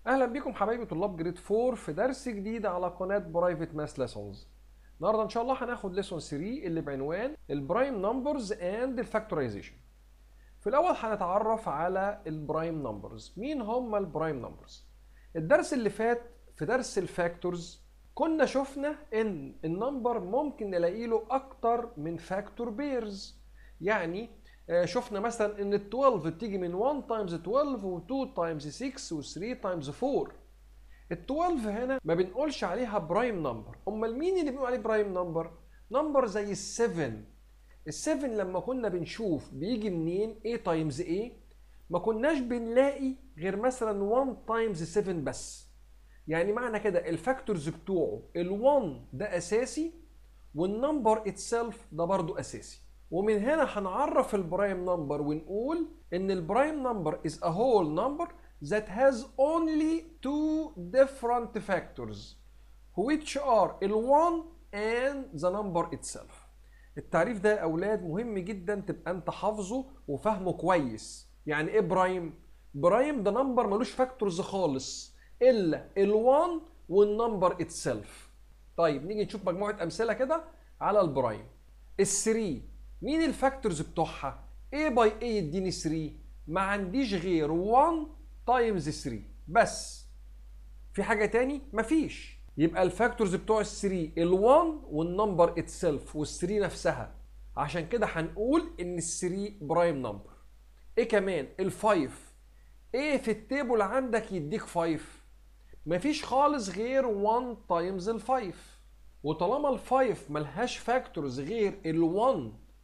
اهلا بيكم حبايبي طلاب جريد 4 في درس جديد على قناه برايفت ماس ليسونز النهارده ان شاء الله هناخد ليسون 3 اللي بعنوان البرايم نمبرز اند الفاكتورايزيشن في الاول هنتعرف على البرايم نمبرز مين هم البرايم نمبرز الدرس اللي فات في درس الفاكتورز كنا شفنا ان النمبر ممكن نلاقي له اكتر من فاكتور بيرز يعني آه، شفنا مثلا ان ال 12 بتيجي من 1 تايمز 12 و2 تايمز 6 و3 تايمز 4 ال 12 هنا ما بنقولش عليها برايم نمبر امال مين اللي بنقول عليه برايم نمبر نمبر زي ال 7 ال 7 لما كنا بنشوف بيجي منين A تايمز A ما كناش بنلاقي غير مثلا 1 تايمز 7 بس يعني معنى كده الفاكتورز بتوعه ال1 ده اساسي والنمبر اتسلف ده برضو اساسي ومن هنا هنعرف البرايم نمبر ونقول ان البرايم نمبر is a whole number that has only two different factors which are ال1 and the number itself التعريف ده يا اولاد مهم جدا تبقى انت حافظه وفاهمه كويس يعني ايه برايم برايم ده نمبر ملوش فاكتورز خالص الا ال1 والنمبر اتسلف طيب نيجي نشوف مجموعه امثله كده على البرايم ال3 مين الفاكتورز بتوعها A باي A يديني 3 ما عنديش غير 1 تايمز 3 بس في حاجه تاني مفيش يبقى الفاكتورز بتوع ال 3 ال1 والنمبر اتسلف وال3 نفسها عشان كده هنقول ان ال 3 برايم نمبر ايه كمان ال5 ايه في التيبل عندك يديك 5 مفيش خالص غير 1 تايمز ال5 وطالما ال5 ملهاش فاكتورز غير ال1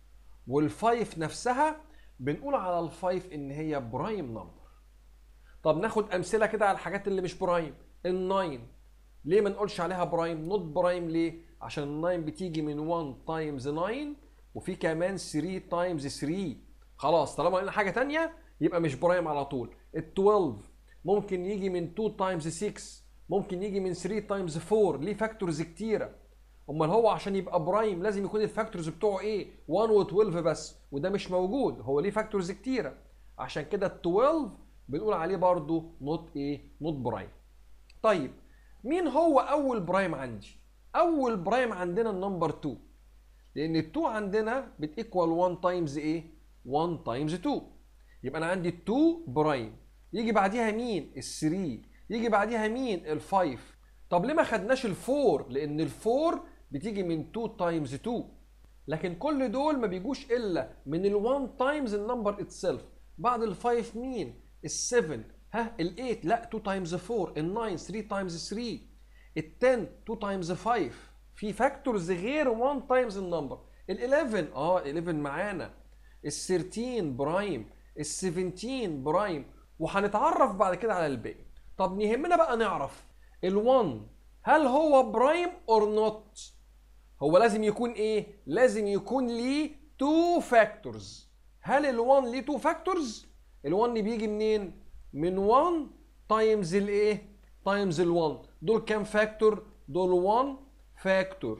وال5 نفسها بنقول على ال5 ان هي برايم نمبر طب ناخد امثله كده على الحاجات اللي مش برايم ال9 ليه ما نقولش عليها برايم نوت برايم ليه عشان ال9 بتيجي من 1 تايمز 9 وفي كمان 3 تايمز 3 خلاص طالما قلنا حاجه تانية يبقى مش برايم على طول ال12 ممكن يجي من 2 تايمز 6 ممكن يجي من 3 تايمز 4 ليه فاكتورز كتيره امال هو عشان يبقى برايم لازم يكون الفاكتورز بتوعه ايه 1 و12 بس وده مش موجود هو ليه فاكتورز كتيره عشان كده ال 12 بنقول عليه برضو نوت ايه نوت برايم طيب مين هو اول برايم عندي اول برايم عندنا النمبر 2 لان ال 2 عندنا بتيكوال 1 تايمز ايه 1 تايمز 2 يبقى انا عندي 2 برايم يجي بعديها مين ال 3 يجي بعديها مين ال 5 طب ليه ما خدناش ال 4 لان ال 4 بتيجي من 2 تايمز 2 لكن كل دول ما بيجوش الا من ال 1 تايمز النمبر اتسلف بعد ال 5 مين ال 7 ها ال 8 لا 2 تايمز 4 ال 9 3 تايمز 3 ال 10 2 تايمز 5 في فاكتورز غير 1 تايمز النمبر ال 11 اه ال 11 معانا ال 13 برايم ال 17 برايم وهنتعرف بعد كده على الباقي طب يهمنا بقى نعرف ال 1 هل هو برايم اور نوت هو لازم يكون ايه لازم يكون ليه 2 فاكتورز هل ال1 ليه 2 فاكتورز ال1 بيجي منين من 1 تايمز الايه تايمز ال1 دول كام فاكتور دول 1 فاكتور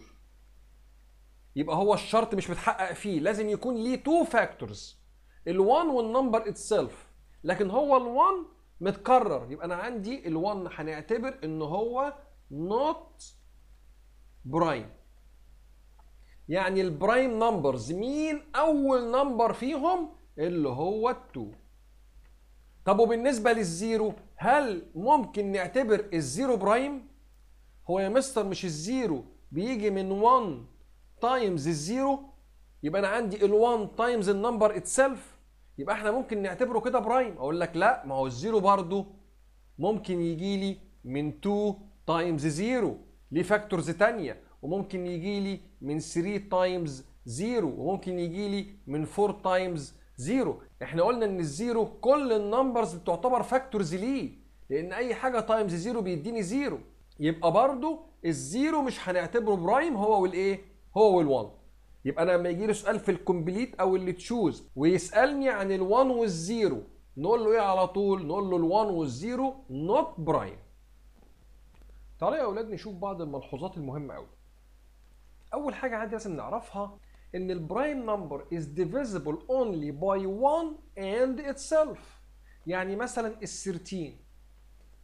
يبقى هو الشرط مش متحقق فيه لازم يكون ليه 2 فاكتورز ال1 والنمبر اتسلف لكن هو ال1 متكرر يبقى انا عندي ال1 هنعتبر ان هو not برايم يعني البرايم نمبرز مين اول نمبر فيهم اللي هو ال2 طب وبالنسبه للزيرو هل ممكن نعتبر الزيرو برايم هو يا مستر مش الزيرو بيجي من 1 تايمز الزيرو يبقى انا عندي ال1 تايمز النمبر اتسلف يبقى احنا ممكن نعتبره كده برايم اقول لك لا ما هو الزيرو برضو ممكن يجي لي من 2 تايمز زيرو ليه فاكتورز تانية وممكن يجي لي من 3 تايمز زيرو وممكن يجي لي من 4 تايمز زيرو احنا قلنا ان الزيرو كل النمبرز بتعتبر فاكتورز ليه لان اي حاجه تايمز زيرو بيديني زيرو يبقى برضو الزيرو مش هنعتبره برايم هو والايه هو وال1 يبقى انا لما يجي لي سؤال في الكومبليت او اللي تشوز ويسالني عن ال1 والزيرو نقول له ايه على طول نقول له ال1 والزيرو نوت برايم تعالوا يا اولاد نشوف بعض الملحوظات المهمه قوي اول حاجه عندي لازم نعرفها ان البرايم نمبر is divisible only by 1 and itself يعني مثلا ال 13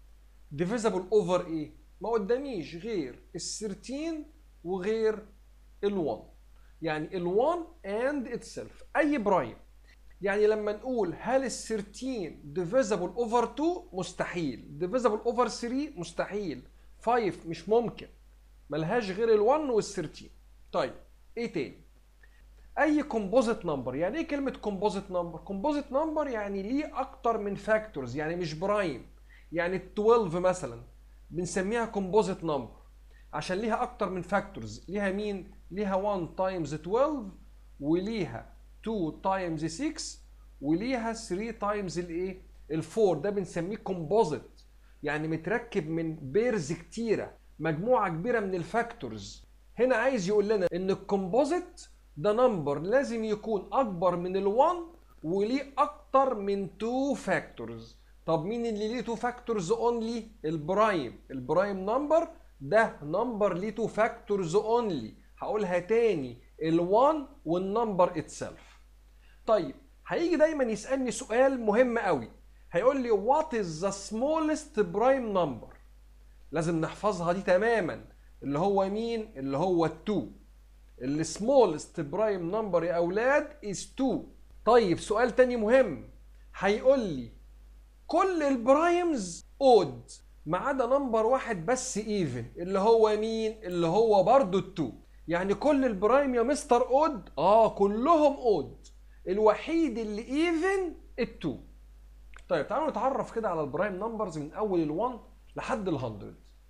ديفيزبل اوفر ايه ما قداميش غير ال 13 وغير ال 1 يعني ال 1 اند اتسيلف اي برايم يعني لما نقول هل ال 13 ديفيزبل اوفر 2 مستحيل ديفيزبل اوفر 3 مستحيل 5 مش ممكن ملهاش غير ال 1 وال 13 طيب ايه تاني اي كومبوزيت نمبر يعني ايه كلمه كومبوزيت نمبر كومبوزيت نمبر يعني ليه اكتر من فاكتورز يعني مش برايم يعني ال 12 مثلا بنسميها كومبوزيت نمبر عشان ليها اكتر من فاكتورز ليها مين ليها 1 تايمز 12 وليها 2 تايمز 6 وليها 3 تايمز الايه ال4 ده بنسميه كومبوزيت يعني متركب من بيرز كتيره مجموعه كبيره من الفاكتورز هنا عايز يقول لنا ان الكومبوزيت ده نمبر لازم يكون اكبر من ال1 وليه اكتر من 2 فاكتورز طب مين اللي ليه 2 فاكتورز اونلي البرايم البرايم نمبر ده نمبر ليه 2 فاكتورز اونلي هقولها تاني ال1 والنمبر اتسلف طيب هيجي دايما يسالني سؤال مهم قوي هيقول لي وات از ذا سمولست برايم نمبر لازم نحفظها دي تماما اللي هو مين اللي هو ال2 السمولست برايم نمبر يا اولاد از 2 طيب سؤال تاني مهم هيقول لي كل البرايمز اود ما عدا نمبر واحد بس ايفن اللي هو مين اللي هو برضو ال2 يعني كل البرايم يا مستر اود اه كلهم اود الوحيد اللي ايفن ال2 طيب تعالوا نتعرف كده على البرايم نمبرز من اول ال1 لحد ال100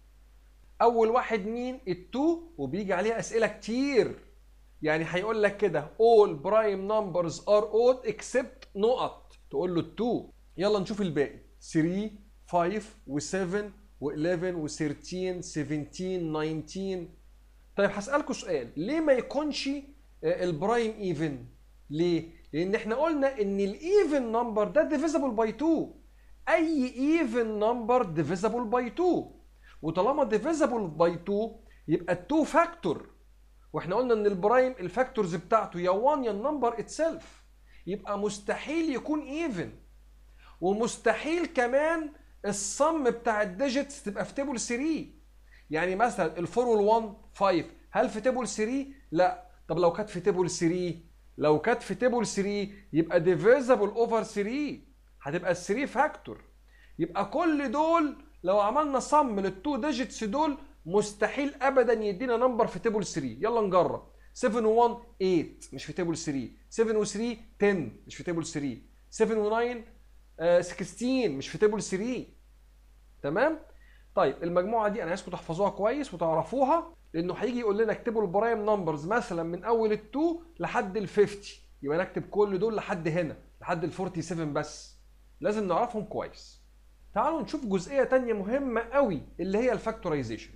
اول واحد مين ال2 وبيجي عليه اسئله كتير يعني هيقول لك كده all prime numbers are odd except نقط تقول له 2 يلا نشوف الباقي 3 5 و7 و11 و13 17 19 طيب هسألكوا سؤال ليه ما يكونش البرايم ايفن ليه لان احنا قلنا ان الايفن نمبر ده ديفيزبل باي 2 اي ايفن نمبر ديفيزبل باي 2 وطالما ديفيزبل باي 2 يبقى 2 فاكتور واحنا قلنا ان البرايم الفاكتورز بتاعته يا 1 يا النمبر اتسلف يبقى مستحيل يكون ايفن ومستحيل كمان الصم بتاع الديجيتس تبقى في تيبل 3 يعني مثلا ال 4 وال 1 5 هل في تيبل 3 لا طب لو كانت في تيبل 3 لو كانت في تيبل 3 يبقى ديفيزبل اوفر 3 هتبقى 3 فاكتور يبقى كل دول لو عملنا صم للتو ديجيتس دول مستحيل ابدا يدينا نمبر في تيبل 3 يلا نجرب 7 و1 8 مش في تيبل 3 7 و3 10 مش في تيبل 3 7 و9 آه 16 مش في تيبل 3 تمام طيب المجموعه دي انا عايزكم تحفظوها كويس وتعرفوها لانه هيجي يقول لنا اكتبوا البرايم نمبرز مثلا من اول ال2 لحد ال 50 يبقى نكتب كل دول لحد هنا لحد ال 47 بس لازم نعرفهم كويس تعالوا نشوف جزئيه تانية مهمه قوي اللي هي الفاكتورايزيشن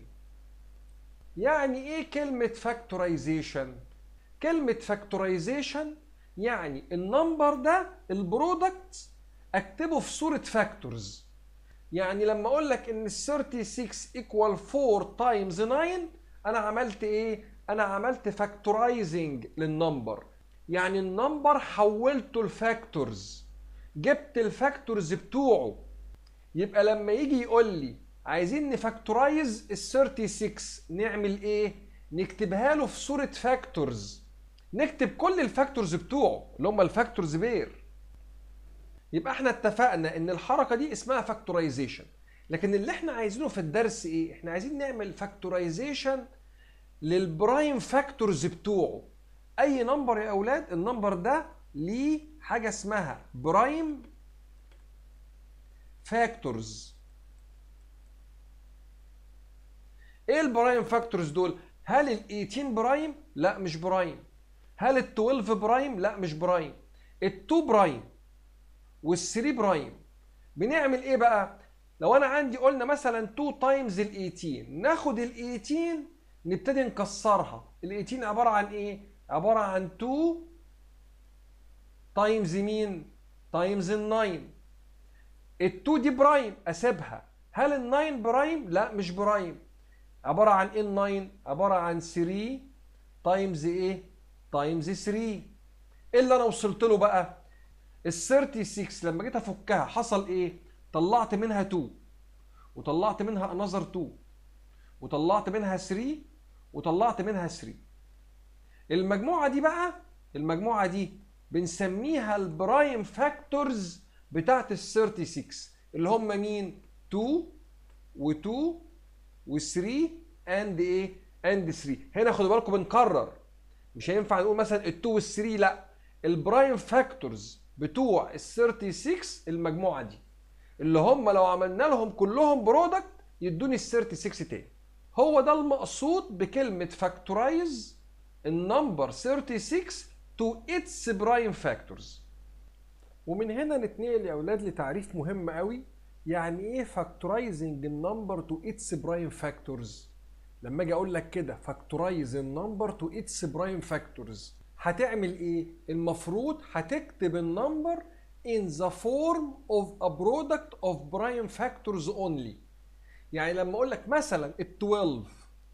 يعني ايه كلمة فاكتورايزيشن؟ كلمة فاكتورايزيشن يعني النمبر ده البرودكت اكتبه في صورة فاكتورز يعني لما اقول لك ان ال 36 ايكوال 4 تايمز 9 انا عملت ايه؟ انا عملت فاكتورايزنج للنمبر يعني النمبر حولته لفاكتورز جبت الفاكتورز بتوعه يبقى لما يجي يقول لي عايزين نفاكتورايز ال 36 نعمل ايه؟ نكتبها له في صورة فاكتورز نكتب كل الفاكتورز بتوعه اللي هم الفاكتورز بير يبقى احنا اتفقنا ان الحركة دي اسمها فاكتورايزيشن لكن اللي احنا عايزينه في الدرس ايه؟ احنا عايزين نعمل فاكتورايزيشن للبرايم فاكتورز بتوعه اي نمبر يا اولاد النمبر ده ليه حاجة اسمها برايم فاكتورز ايه البرايم فاكتورز دول هل ال 18 برايم لا مش برايم هل ال 12 برايم لا مش برايم ال 2 برايم وال 3 برايم بنعمل ايه بقى لو انا عندي قلنا مثلا 2 تايمز ال 18 ناخد ال 18 نبتدي نكسرها ال 18 عباره عن ايه عباره عن 2 تايمز مين تايمز ال 9 ال 2 دي برايم اسيبها هل ال 9 برايم لا مش برايم عبارة عن ايه ال 9 عبارة عن 3 تايمز ايه تايمز 3 ايه اللي انا وصلت له بقى ال 36 لما جيت افكها حصل ايه طلعت منها 2 وطلعت منها انذر 2 وطلعت منها 3 وطلعت منها 3 المجموعه دي بقى المجموعه دي بنسميها البرايم فاكتورز بتاعت ال 36 اللي هم مين 2 و2 و3 اند ايه اند 3 هنا خدوا بالكم بنكرر مش هينفع نقول مثلا ال2 وال3 لا البرايم فاكتورز بتوع ال 36 المجموعه دي اللي هم لو عملنا لهم كلهم برودكت يدوني ال 36 تاني هو ده المقصود بكلمه فاكتورايز النمبر 36 to its prime factors ومن هنا نتنقل يا اولاد لتعريف مهم قوي يعني ايه فاكتورايزنج النمبر تو اتس برايم فاكتورز لما اجي اقول لك كده فاكتورايز النمبر تو اتس برايم فاكتورز هتعمل ايه المفروض هتكتب النمبر in the form of a product of prime factors only يعني لما اقول لك مثلا ال 12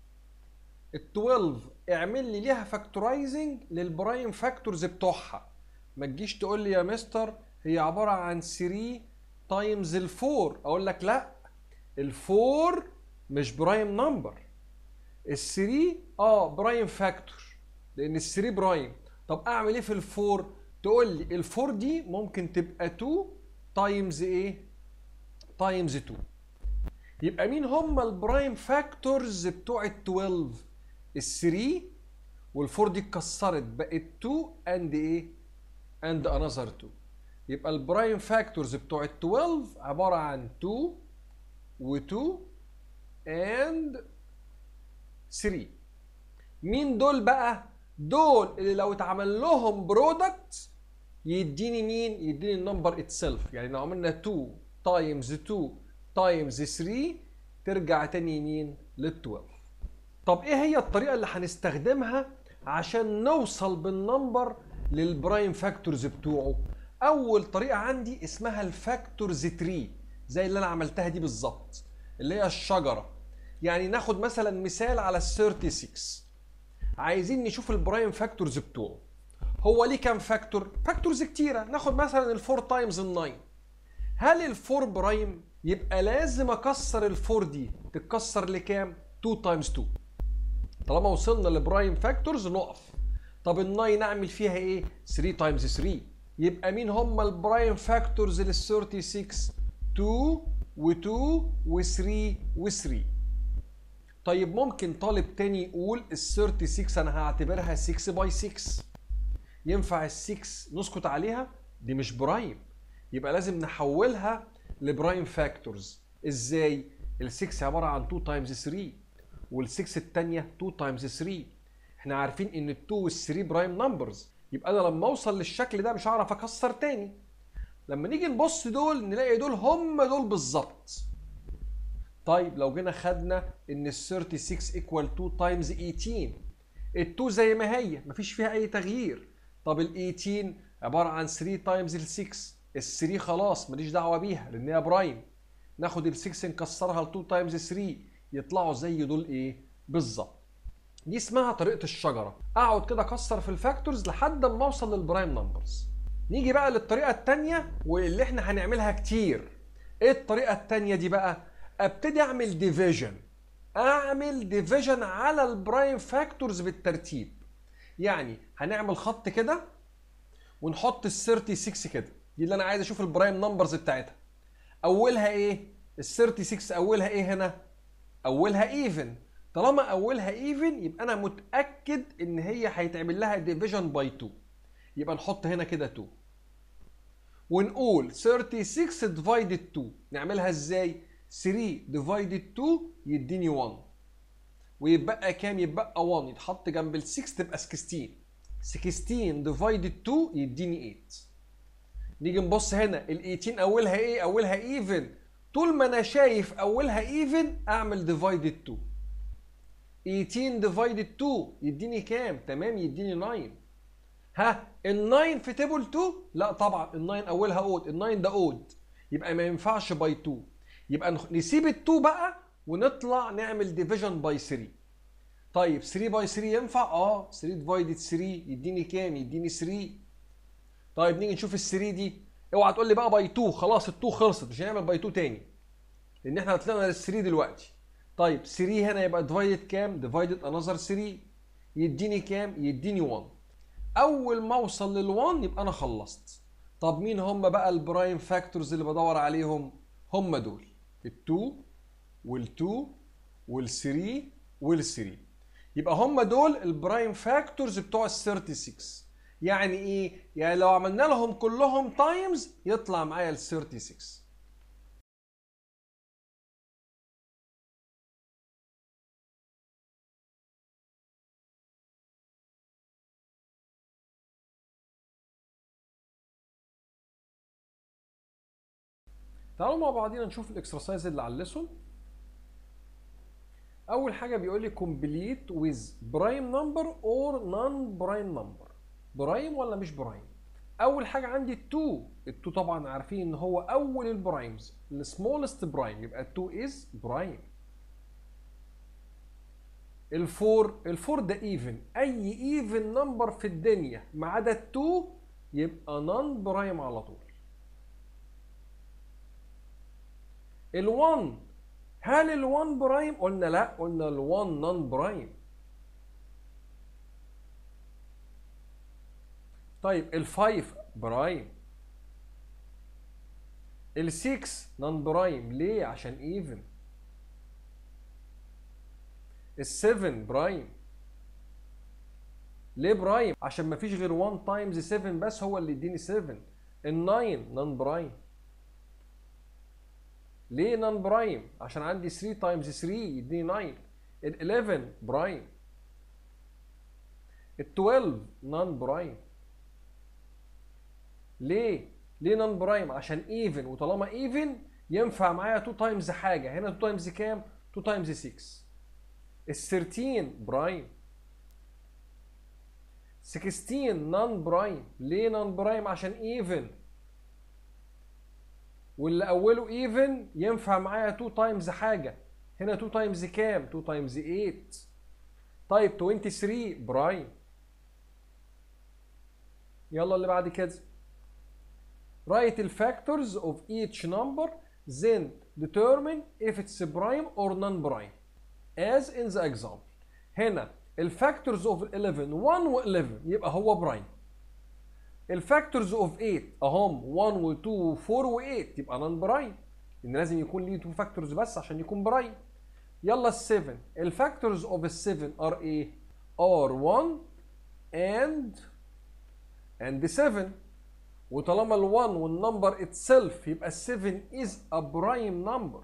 ال 12 اعمل لي ليها فاكتورايزنج للبرايم فاكتورز بتوعها ما تجيش تقول لي يا مستر هي عباره عن 3 تايمز ال 4 اقول لك لا ال 4 مش برايم نمبر ال 3 اه برايم فاكتور لان ال 3 برايم طب اعمل ايه في ال 4 تقول لي ال 4 دي ممكن تبقى 2 تايمز ايه تايمز 2 يبقى مين هم البرايم فاكتورز بتوع ال 12 ال 3 وال 4 دي اتكسرت بقت 2 اند ايه اند انذر 2 يبقى البرايم فاكتورز بتوع ال 12 عباره عن 2 و2 اند 3 مين دول بقى دول اللي لو اتعمل لهم برودكت يديني مين يديني النمبر اتسلف يعني لو عملنا 2 تايمز 2 تايمز 3 ترجع تاني يمين لل 12 طب ايه هي الطريقه اللي هنستخدمها عشان نوصل بالنمبر للبرايم فاكتورز بتوعه اول طريقه عندي اسمها الفاكتورز تري زي اللي انا عملتها دي بالظبط اللي هي الشجره يعني ناخد مثلا مثال على ال 36 عايزين نشوف البرايم فاكتورز بتوعه هو ليه كام فاكتور فاكتورز كتيره ناخد مثلا ال 4 تايمز ال 9 هل ال 4 برايم يبقى لازم اكسر ال 4 دي تتكسر لكام 2 تايمز 2 طالما وصلنا لبرايم فاكتورز نقف طب ال 9 نعمل فيها ايه 3 تايمز 3 يبقى مين هم البرايم فاكتورز لل 36 2 و2 و3 و3 طيب ممكن طالب تاني يقول ال 36 انا هعتبرها 6 باي 6 ينفع ال 6 نسكت عليها دي مش برايم يبقى لازم نحولها لبرايم فاكتورز ازاي ال 6 عباره عن 2 تايمز 3 وال 6 الثانيه 2 تايمز 3 احنا عارفين ان ال 2 وال 3 برايم نمبرز يبقى انا لما اوصل للشكل ده مش هعرف اكسر تاني لما نيجي نبص دول نلاقي دول هم دول بالظبط طيب لو جينا خدنا ان ال 36 ايكوال 2 تايمز 18 ال 2 زي ما هي مفيش فيها اي تغيير طب ال 18 عباره عن 3 تايمز ال 6 ال 3 خلاص ماليش دعوه بيها لان هي برايم ناخد ال 6 نكسرها ل 2 تايمز 3 يطلعوا زي دول ايه بالظبط دي اسمها طريقه الشجره اقعد كده اكسر في الفاكتورز لحد ما اوصل للبرايم نمبرز نيجي بقى للطريقه الثانيه واللي احنا هنعملها كتير ايه الطريقه الثانيه دي بقى ابتدي اعمل ديفيجن اعمل ديفيجن على البرايم فاكتورز بالترتيب يعني هنعمل خط كده ونحط ال 36 كده دي اللي انا عايز اشوف البرايم نمبرز بتاعتها اولها ايه ال 36 اولها ايه هنا اولها ايفن طالما اولها ايفن يبقى انا متاكد ان هي هيتعمل لها ديفيجن باي 2 يبقى نحط هنا كده 2 ونقول 36 ديفايدد 2 نعملها ازاي 3 ديفايدد 2 يديني 1 ويبقى كام يبقى 1 يتحط جنب ال 6 تبقى 16 16 ديفايدد 2 يديني 8 نيجي نبص هنا ال 18 اولها ايه اولها ايفن طول ما انا شايف اولها ايفن اعمل ديفايدد 2 18 ديفايدد 2 يديني كام تمام يديني 9 ها ال 9 في تيبل 2 لا طبعا ال 9 اولها اود ال 9 ده اود يبقى ما ينفعش باي 2 يبقى نسيب ال 2 بقى ونطلع نعمل ديفيجن باي 3 طيب 3 باي 3 ينفع اه 3 ديفايدد 3 يديني كام يديني 3 طيب نيجي نشوف ال 3 دي اوعى تقول لي بقى باي 2 خلاص ال 2 خلصت مش هنعمل باي 2 تاني لان احنا طلعنا لل 3 دلوقتي طيب 3 هنا يبقى ديفايدد كام ديفايدد انذر 3 يديني كام يديني 1 اول ما اوصل لل 1 يبقى انا خلصت طب مين هم بقى البرايم فاكتورز اللي بدور عليهم هم دول ال2 وال2 وال3 وال3 يبقى هم دول البرايم فاكتورز بتوع ال 36 يعني ايه يعني لو عملنا لهم كلهم تايمز يطلع معايا ال 36 تعالوا مع بعضينا نشوف الاكسرسايز اللي على الليسون اول حاجه بيقول لي complete with prime number or non prime number برايم ولا مش برايم اول حاجه عندي ال2 ال2 طبعا عارفين ان هو اول البرايمز السمولست برايم يبقى ال2 از برايم الفور الفور ده ايفن اي ايفن نمبر في الدنيا ما عدا ال2 يبقى نون برايم على طول ال1 هل ال1 برايم قلنا لا قلنا ال1 نون برايم طيب الفايف برايم السكس نون برايم ليه عشان ايفن السفن برايم ليه برايم عشان ما فيش غير 1 تايمز 7 بس هو اللي يديني 7 ال9 نون برايم ليه نون برايم عشان عندي 3 تايمز 3 يديني 9 ال11 برايم ال12 نون برايم ليه؟ ليه نون برايم؟ عشان ايفن وطالما ايفن ينفع معايا 2 تايمز حاجه هنا 2 تايمز كام؟ 2 تايمز 6 ال 13 برايم 16 نون برايم ليه نون برايم؟ عشان ايفن واللي اوله ايفن ينفع معايا 2 تايمز حاجه هنا 2 تايمز كام؟ 2 تايمز 8 طيب 23 برايم يلا اللي بعد كده write the factors of each number then determine if it's prime or non-prime as in the example هنا الفاكتورز اوف 11 1 و 11 يبقى هو برايم الفاكتورز اوف 8 اهم 1 و 2 و 4 و 8 يبقى نون برايم لان لازم يكون ليه 2 فاكتورز بس عشان يكون برايم يلا ال 7 الفاكتورز اوف ال 7 ار ايه ار 1 and and 7 وطالما ال 1 والنمبر اتسلف يبقى ال 7 is a prime number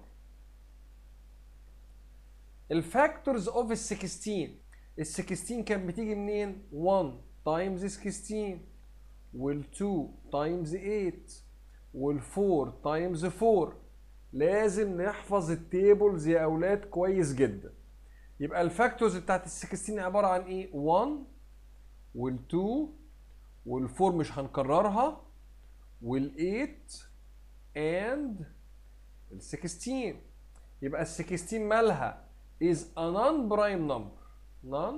الفاكتورز اوف ال 16 ال 16 كان بتيجي منين 1 تايمز 16 وال 2 تايمز 8 وال 4 تايمز 4 لازم نحفظ التيبلز يا اولاد كويس جدا يبقى الفاكتورز بتاعت ال 16 عباره عن ايه 1 وال 2 وال 4 مش هنكررها وال 8 and ال 16 يبقى ال 16 مالها is a non-prime number non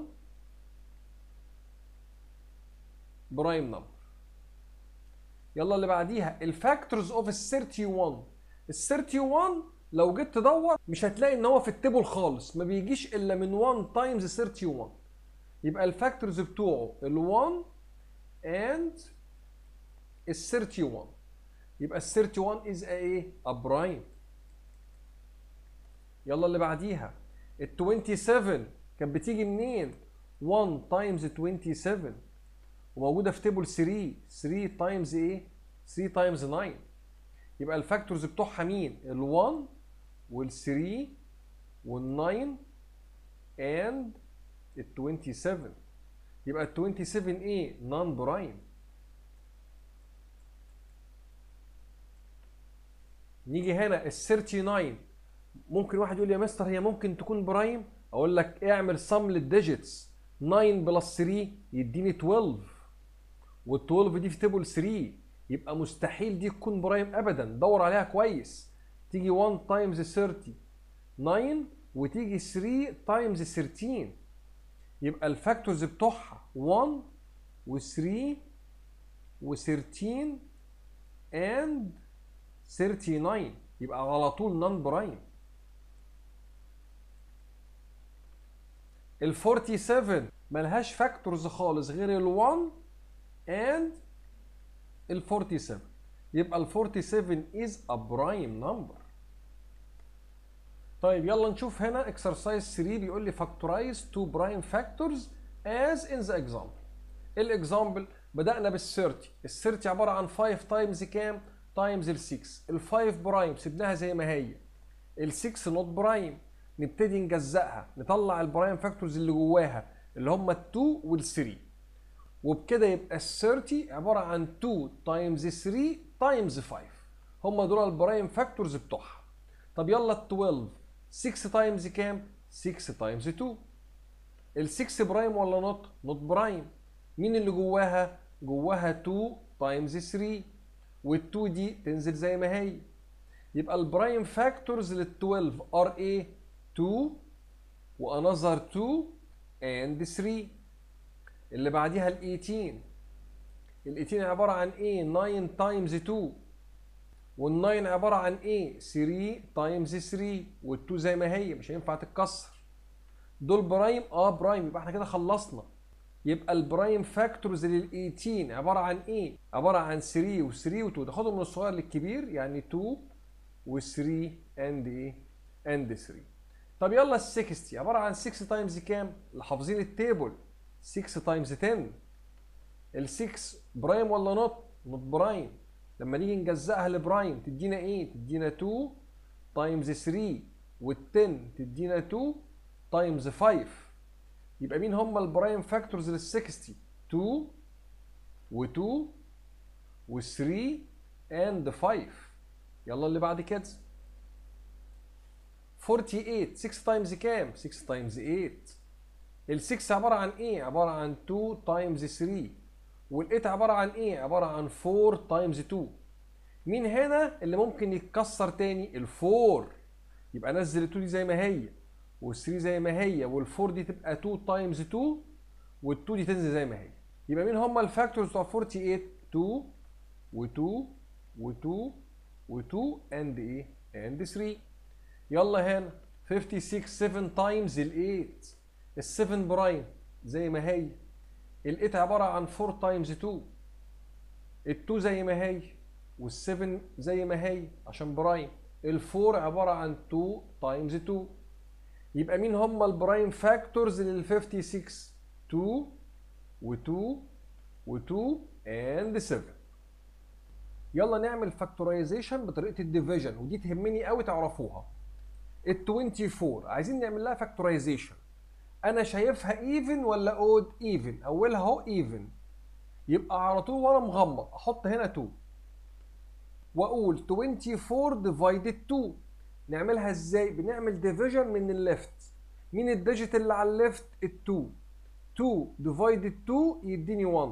prime number يلا اللي بعديها الفاكتورز اوف ال 31 ال 31 لو جيت تدور مش هتلاقي ان هو في التيبل خالص ما بيجيش الا من 1 تايمز 31 يبقى الفاكتورز بتوعه ال 1 and ال 31 يبقى ال 31 is a ايه؟ a prime يلا اللي بعديها ال 27 كانت بتيجي منين؟ 1 تايمز 27 وموجوده في تيبل 3 3 تايمز ايه؟ 3 تايمز 9 يبقى الفاكتورز بتوعها مين؟ ال 1 وال 3 وال 9 and ال 27 يبقى ال 27 ايه؟ نون برايم نيجي هنا ال 39 ممكن واحد يقول لي يا مستر هي ممكن تكون برايم اقول لك اعمل سم للديجيتس 9 بلس 3 يديني 12 وال 12 دي في تيبل 3 يبقى مستحيل دي تكون برايم ابدا دور عليها كويس تيجي 1 تايمز 30 9 وتيجي 3 تايمز 13 يبقى الفاكتورز بتوعها 1 و3 و13 and 39 يبقى على طول نون برايم ال 47 ملهاش فاكتورز خالص غير ال 1 and ال 47 يبقى ال 47 is a prime number طيب يلا نشوف هنا exercise 3 بيقول لي factorize two prime factors as in the example الاكزامبل بدأنا بال 30 ال 30 عبارة عن 5 تايمز كام؟ تايمز ال 6 ال 5 برايم سيبناها زي ما هي ال 6 نوت برايم نبتدي نجزأها نطلع البرايم فاكتورز اللي جواها اللي هم ال 2 وال 3 وبكده يبقى ال 30 عبارة عن 2 تايمز 3 تايمز 5 هم دول البرايم فاكتورز بتوعها طب يلا ال 12 6 تايمز كام؟ 6 تايمز 2 ال 6 برايم ولا نوت؟ نوت برايم مين اللي جواها؟ جواها 2 تايمز 3 وال2 دي تنزل زي ما هي يبقى البرايم فاكتورز لل 12 ار ايه 2 وانذر 2 اند 3 اللي بعديها ال 18 ال 18 عباره عن ايه 9 تايمز 2 وال 9 عباره عن ايه 3 تايمز 3 وال2 زي ما هي مش هينفع تتكسر دول برايم اه برايم يبقى احنا كده خلصنا يبقى البرايم فاكتورز لل 18 عباره عن ايه؟ عباره عن 3 و3 و2 تاخدهم من الصغير للكبير يعني 2 و3 اند ايه؟ اند 3 طب يلا ال 60 عباره عن 6 تايمز كام؟ اللي حافظين التيبل 6 تايمز 10 ال 6 برايم ولا نوت؟ نوت برايم لما نيجي نجزأها لبرايم تدينا ايه؟ تدينا 2 تايمز 3 وال 10 تدينا 2 تايمز 5 يبقى مين هم البرايم فاكتورز لل 60 2 و2 و3 and 5 يلا اللي بعد كده 48 6 تايمز كام 6 تايمز 8 ال 6 عباره عن ايه عباره عن 2 تايمز 3 وال 8 عباره عن ايه عباره عن 4 تايمز 2 مين هنا اللي ممكن يتكسر تاني ال 4 يبقى نزل ال 2 دي زي ما هي وال3 زي ما هي وال4 دي تبقى 2 تايمز 2 وال2 دي تنزل زي ما هي يبقى مين هم الفاكتورز بتوع 48 2 و2 و2 و2 اند ايه اند 3 يلا هنا 56 7 تايمز ال8 ال7 برايم زي ما هي ال8 عباره عن 4 تايمز 2 ال2 زي ما هي وال7 زي ما هي عشان برايم ال4 عباره عن 2 تايمز 2 يبقى مين هم البرايم فاكتورز لل 56 2 و2 و2 and 7 يلا نعمل فاكتورايزيشن بطريقه الديفيجن ودي تهمني قوي تعرفوها ال 24 عايزين نعمل لها فاكتورايزيشن انا شايفها ايفن ولا اود ايفن اولها اهو ايفن يبقى على طول وانا مغمض احط هنا 2 واقول 24 ديفايدد 2 نعملها ازاي بنعمل ديفيجن من الليفت مين الديجيت اللي على الليفت ال2 2 ديفايدد 2 يديني 1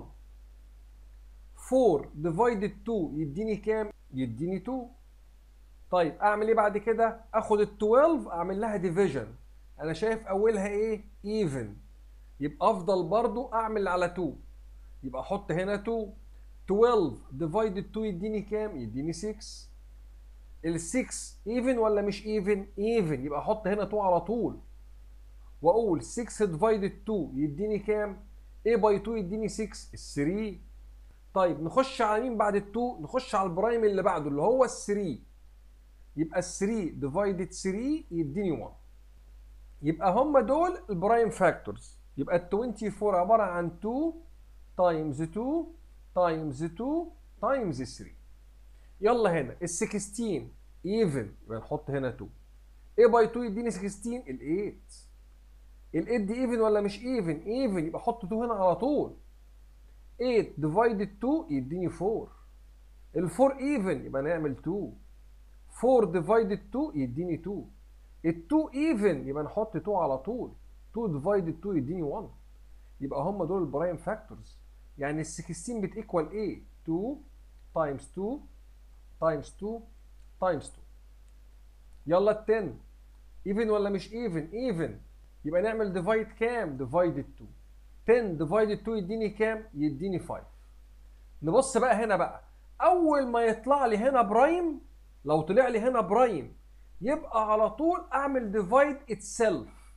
4 ديفايدد 2 يديني كام يديني 2 طيب اعمل ايه بعد كده اخد ال 12 اعمل لها ديفيجن انا شايف اولها ايه ايفن يبقى افضل برضو اعمل على 2 يبقى احط هنا 2 12 ديفايدد 2 يديني كام يديني 6 ال 6 ايفن ولا مش ايفن ايفن يبقى احط هنا 2 على طول واقول 6 ديفايدد 2 يديني كام a باي 2 يديني 6 ال 3 طيب نخش على مين بعد ال 2 نخش على البرايم اللي بعده اللي هو ال 3 يبقى ال 3 ديفايدد 3 يديني 1 يبقى هم دول البرايم فاكتورز يبقى ال 24 عباره عن 2 تايمز 2 تايمز 2 تايمز 3 يلا هنا ال 16 ايفن يبقى نحط هنا 2 a باي 2 يديني 16 ال 8 ال 8 دي ايفن ولا مش ايفن ايفن يبقى احط 2 هنا على طول 8 ديفايدد 2 يديني 4 ال 4 ايفن يبقى نعمل 2 4 ديفايدد 2 يديني 2 ال 2 ايفن يبقى نحط 2 على طول 2 ديفايدد 2 يديني 1 يبقى هم دول البرايم فاكتورز يعني ال 16 بتيكوال ايه 2 تايمز 2 تايمز 2 تايمز 2 يلا ال 10 ايفن ولا مش ايفن ايفن يبقى نعمل ديفايد كام ديفايدد 2 10 ديفايدد 2 يديني كام يديني 5 نبص بقى هنا بقى اول ما يطلع لي هنا برايم لو طلع لي هنا برايم يبقى على طول اعمل ديفايد اتسيلف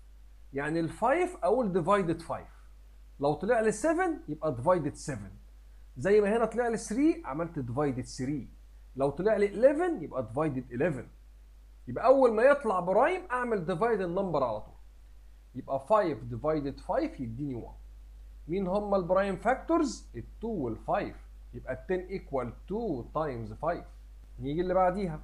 يعني ال 5 اقول ديفايدد 5 لو طلع لي 7 يبقى ديفايدد 7 زي ما هنا طلع لي 3 عملت ديفايدد 3 لو طلع لي 11 يبقى ديفايدد 11 يبقى اول ما يطلع برايم اعمل ديفايد النمبر على طول يبقى 5 ديفايدد 5 يديني 1 مين هم البرايم فاكتورز ال 2 وال 5 يبقى ال 10 ايكوال 2 تايمز 5 نيجي اللي بعديها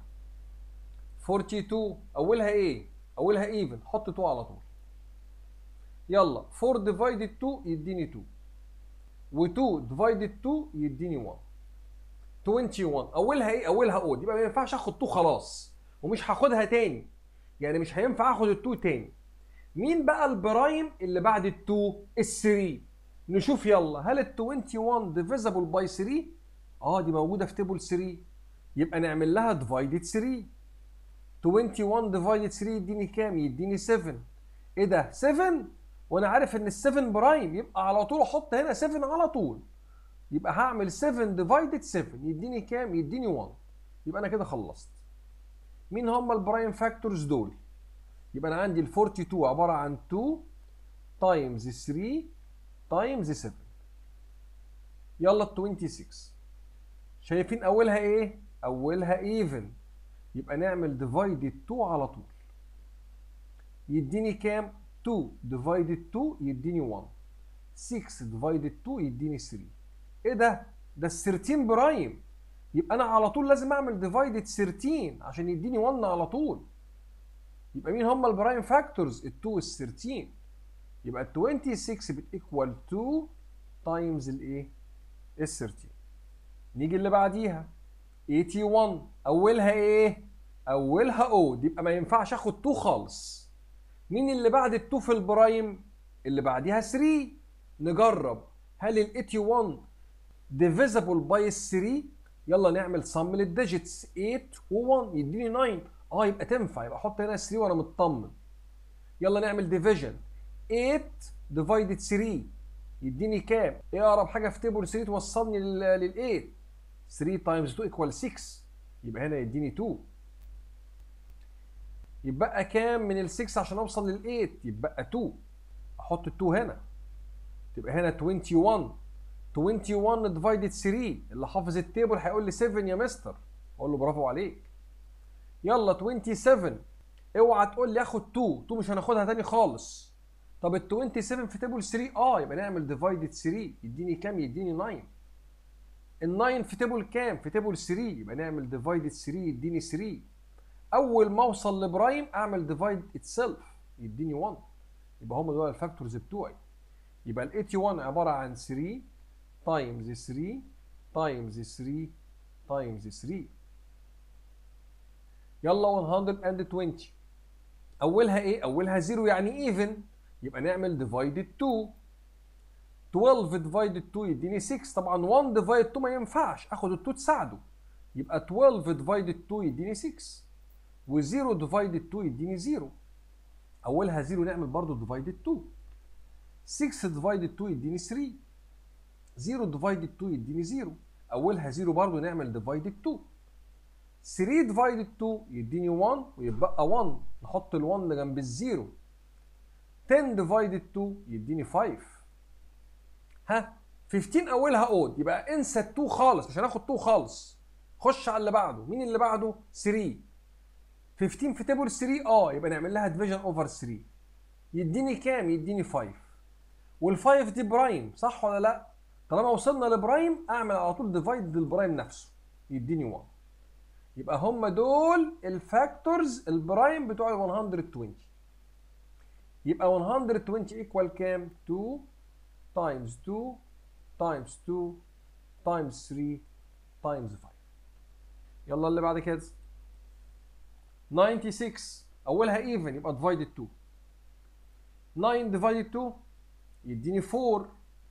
42 اولها ايه اولها ايفن حط 2 على طول يلا 4 ديفايدد 2 يديني 2 و2 ديفايدد 2 يديني 1 21 اولها ايه اولها اود يبقى ما ينفعش اخد 2 خلاص ومش هاخدها تاني يعني مش هينفع اخد ال 2 تاني مين بقى البرايم اللي بعد ال 2 ال 3 نشوف يلا هل ال 21 ديفيزبل باي 3 اه دي موجوده في تيبل 3 يبقى نعمل لها ديفايدد 3 21 ديفايدد 3 يديني كام يديني 7 ايه ده 7 وانا عارف ان ال 7 برايم يبقى على طول احط هنا 7 على طول يبقى هعمل 7 ديفايدد 7 يديني كام يديني 1 يبقى انا كده خلصت مين هم البرايم فاكتورز دول يبقى انا عندي ال 42 عباره عن 2 تايمز 3 تايمز 7 يلا ال 26 شايفين اولها ايه اولها ايفن يبقى نعمل ديفايدد 2 على طول يديني كام 2 ديفايدد 2 يديني 1 6 ديفايدد 2 يديني 3 ايه ده ده ال 13 برايم يبقى انا على طول لازم اعمل ديفايدد 13 عشان يديني 1 على طول يبقى مين هم البرايم فاكتورز ال 2 وال 13 يبقى ال 26 بتيكوال 2 تايمز الايه ال 13 نيجي اللي بعديها 81 اولها ايه اولها اود يبقى ما ينفعش اخد 2 خالص مين اللي بعد ال 2 في البرايم اللي بعديها 3 نجرب هل ال 81 ديفيزبل باي 3 يلا نعمل صم للديجيتس 8 و1 يديني 9 اه يبقى تنفع يبقى احط هنا 3 وانا مطمن يلا نعمل ديفيجن 8 ديفايدد 3 يديني كام؟ ايه اقرب حاجه في تيبل 3 توصلني لل 8 3 تايمز 2 ايكوال 6 يبقى هنا يديني 2 يبقى كام من ال 6 عشان اوصل لل 8 يبقى 2 احط ال 2 هنا تبقى هنا 21 21 ديفايدد 3 اللي حافظ التيبل هيقول لي 7 يا مستر اقول له برافو عليك يلا 27 اوعى تقول لي اخد 2 2 مش هناخدها تاني خالص طب ال 27 في تيبل 3 اه يبقى نعمل ديفايدد 3 يديني كام يديني 9 ال 9 في تيبل كام في تيبل 3 يبقى نعمل ديفايدد 3 يديني 3 اول ما اوصل لبرايم اعمل ديفايد اتسيلف يديني 1 يبقى هم دول الفاكتورز بتوعي يبقى ال 81 عباره عن 3 تايمز 3 تايمز 3 تايمز 3 يلا 120 اولها ايه اولها 0 يعني ايفن يبقى نعمل ديفايدد 2 12 ديفايدد 2 يديني 6 طبعا 1 ديفايد 2 ما ينفعش اخد ال 2 تساعده يبقى 12 ديفايدد 2 يديني 6 و0 ديفايدد 2 يديني 0 اولها 0 نعمل برضه ديفايدد 2 6 ديفايدد 2 يديني 3 0 ديفايدد 2 يديني 0 اولها 0 برضه نعمل ديفايدد 2 3 ديفايدد 2 يديني 1 ويبقى 1 نحط ال 1 جنب الزيرو 10 ديفايدد 2 يديني 5 ها 15 اولها اود يبقى انسى ال 2 خالص مش هناخد 2 خالص خش على اللي بعده مين اللي بعده 3 15 في تيبل 3 اه يبقى نعمل لها ديفيجن اوفر 3 يديني كام يديني 5 وال5 دي برايم صح ولا لا طالما وصلنا لبرايم اعمل على طول ديفايد للبرايم نفسه يديني 1 يبقى هم دول الفاكتورز البرايم بتوع ال 120 يبقى 120 ايكوال كام 2 تايمز 2 تايمز 2 تايمز 3 تايمز 5 يلا اللي بعد كده 96 اولها ايفن يبقى ديفايدد 2 9 ديفايدد 2 يديني 4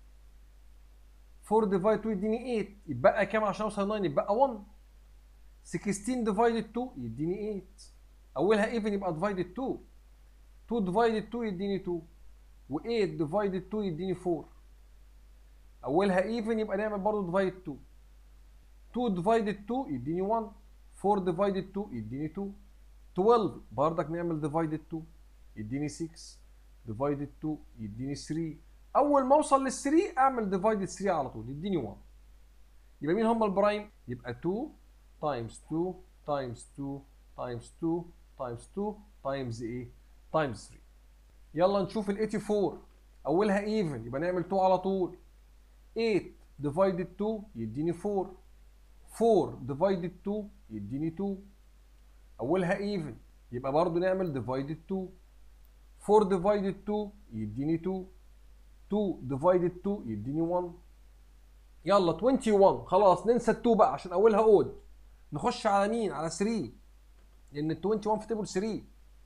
4 ديفايد 2 يديني 8 يبقى كام عشان اوصل 9 يبقى 1 16 ديفايدد 2 يديني 8 اولها ايفن يبقى ديفايدد 2 2 ديفايدد 2 يديني 2 و8 ديفايدد 2 يديني 4 اولها ايفن يبقى نعمل برضه ديفايد 2 2 ديفايدد 2 يديني 1 4 ديفايدد 2 يديني 2 12 برضك نعمل ديفايدد 2 يديني 6 ديفايدد 2 يديني 3 اول ما اوصل لل 3 اعمل ديفايدد 3 على طول يديني 1 يبقى مين هم البرايم يبقى 2 تايمز 2 تايمز 2 تايمز 2 تايمز 2 تايمز ايه تايمز 3 يلا نشوف ال 84 اولها ايفن يبقى نعمل 2 على طول 8 ديفايدد 2 يديني 4 4 ديفايدد 2 يديني 2 اولها ايفن يبقى برضو نعمل ديفايدد 2 4 ديفايدد 2 يديني 2 2 ديفايدد 2 يديني 1 يلا 21 خلاص ننسى ال 2 بقى عشان اولها اود نخش على مين على 3 لان ال 21 في تيبل 3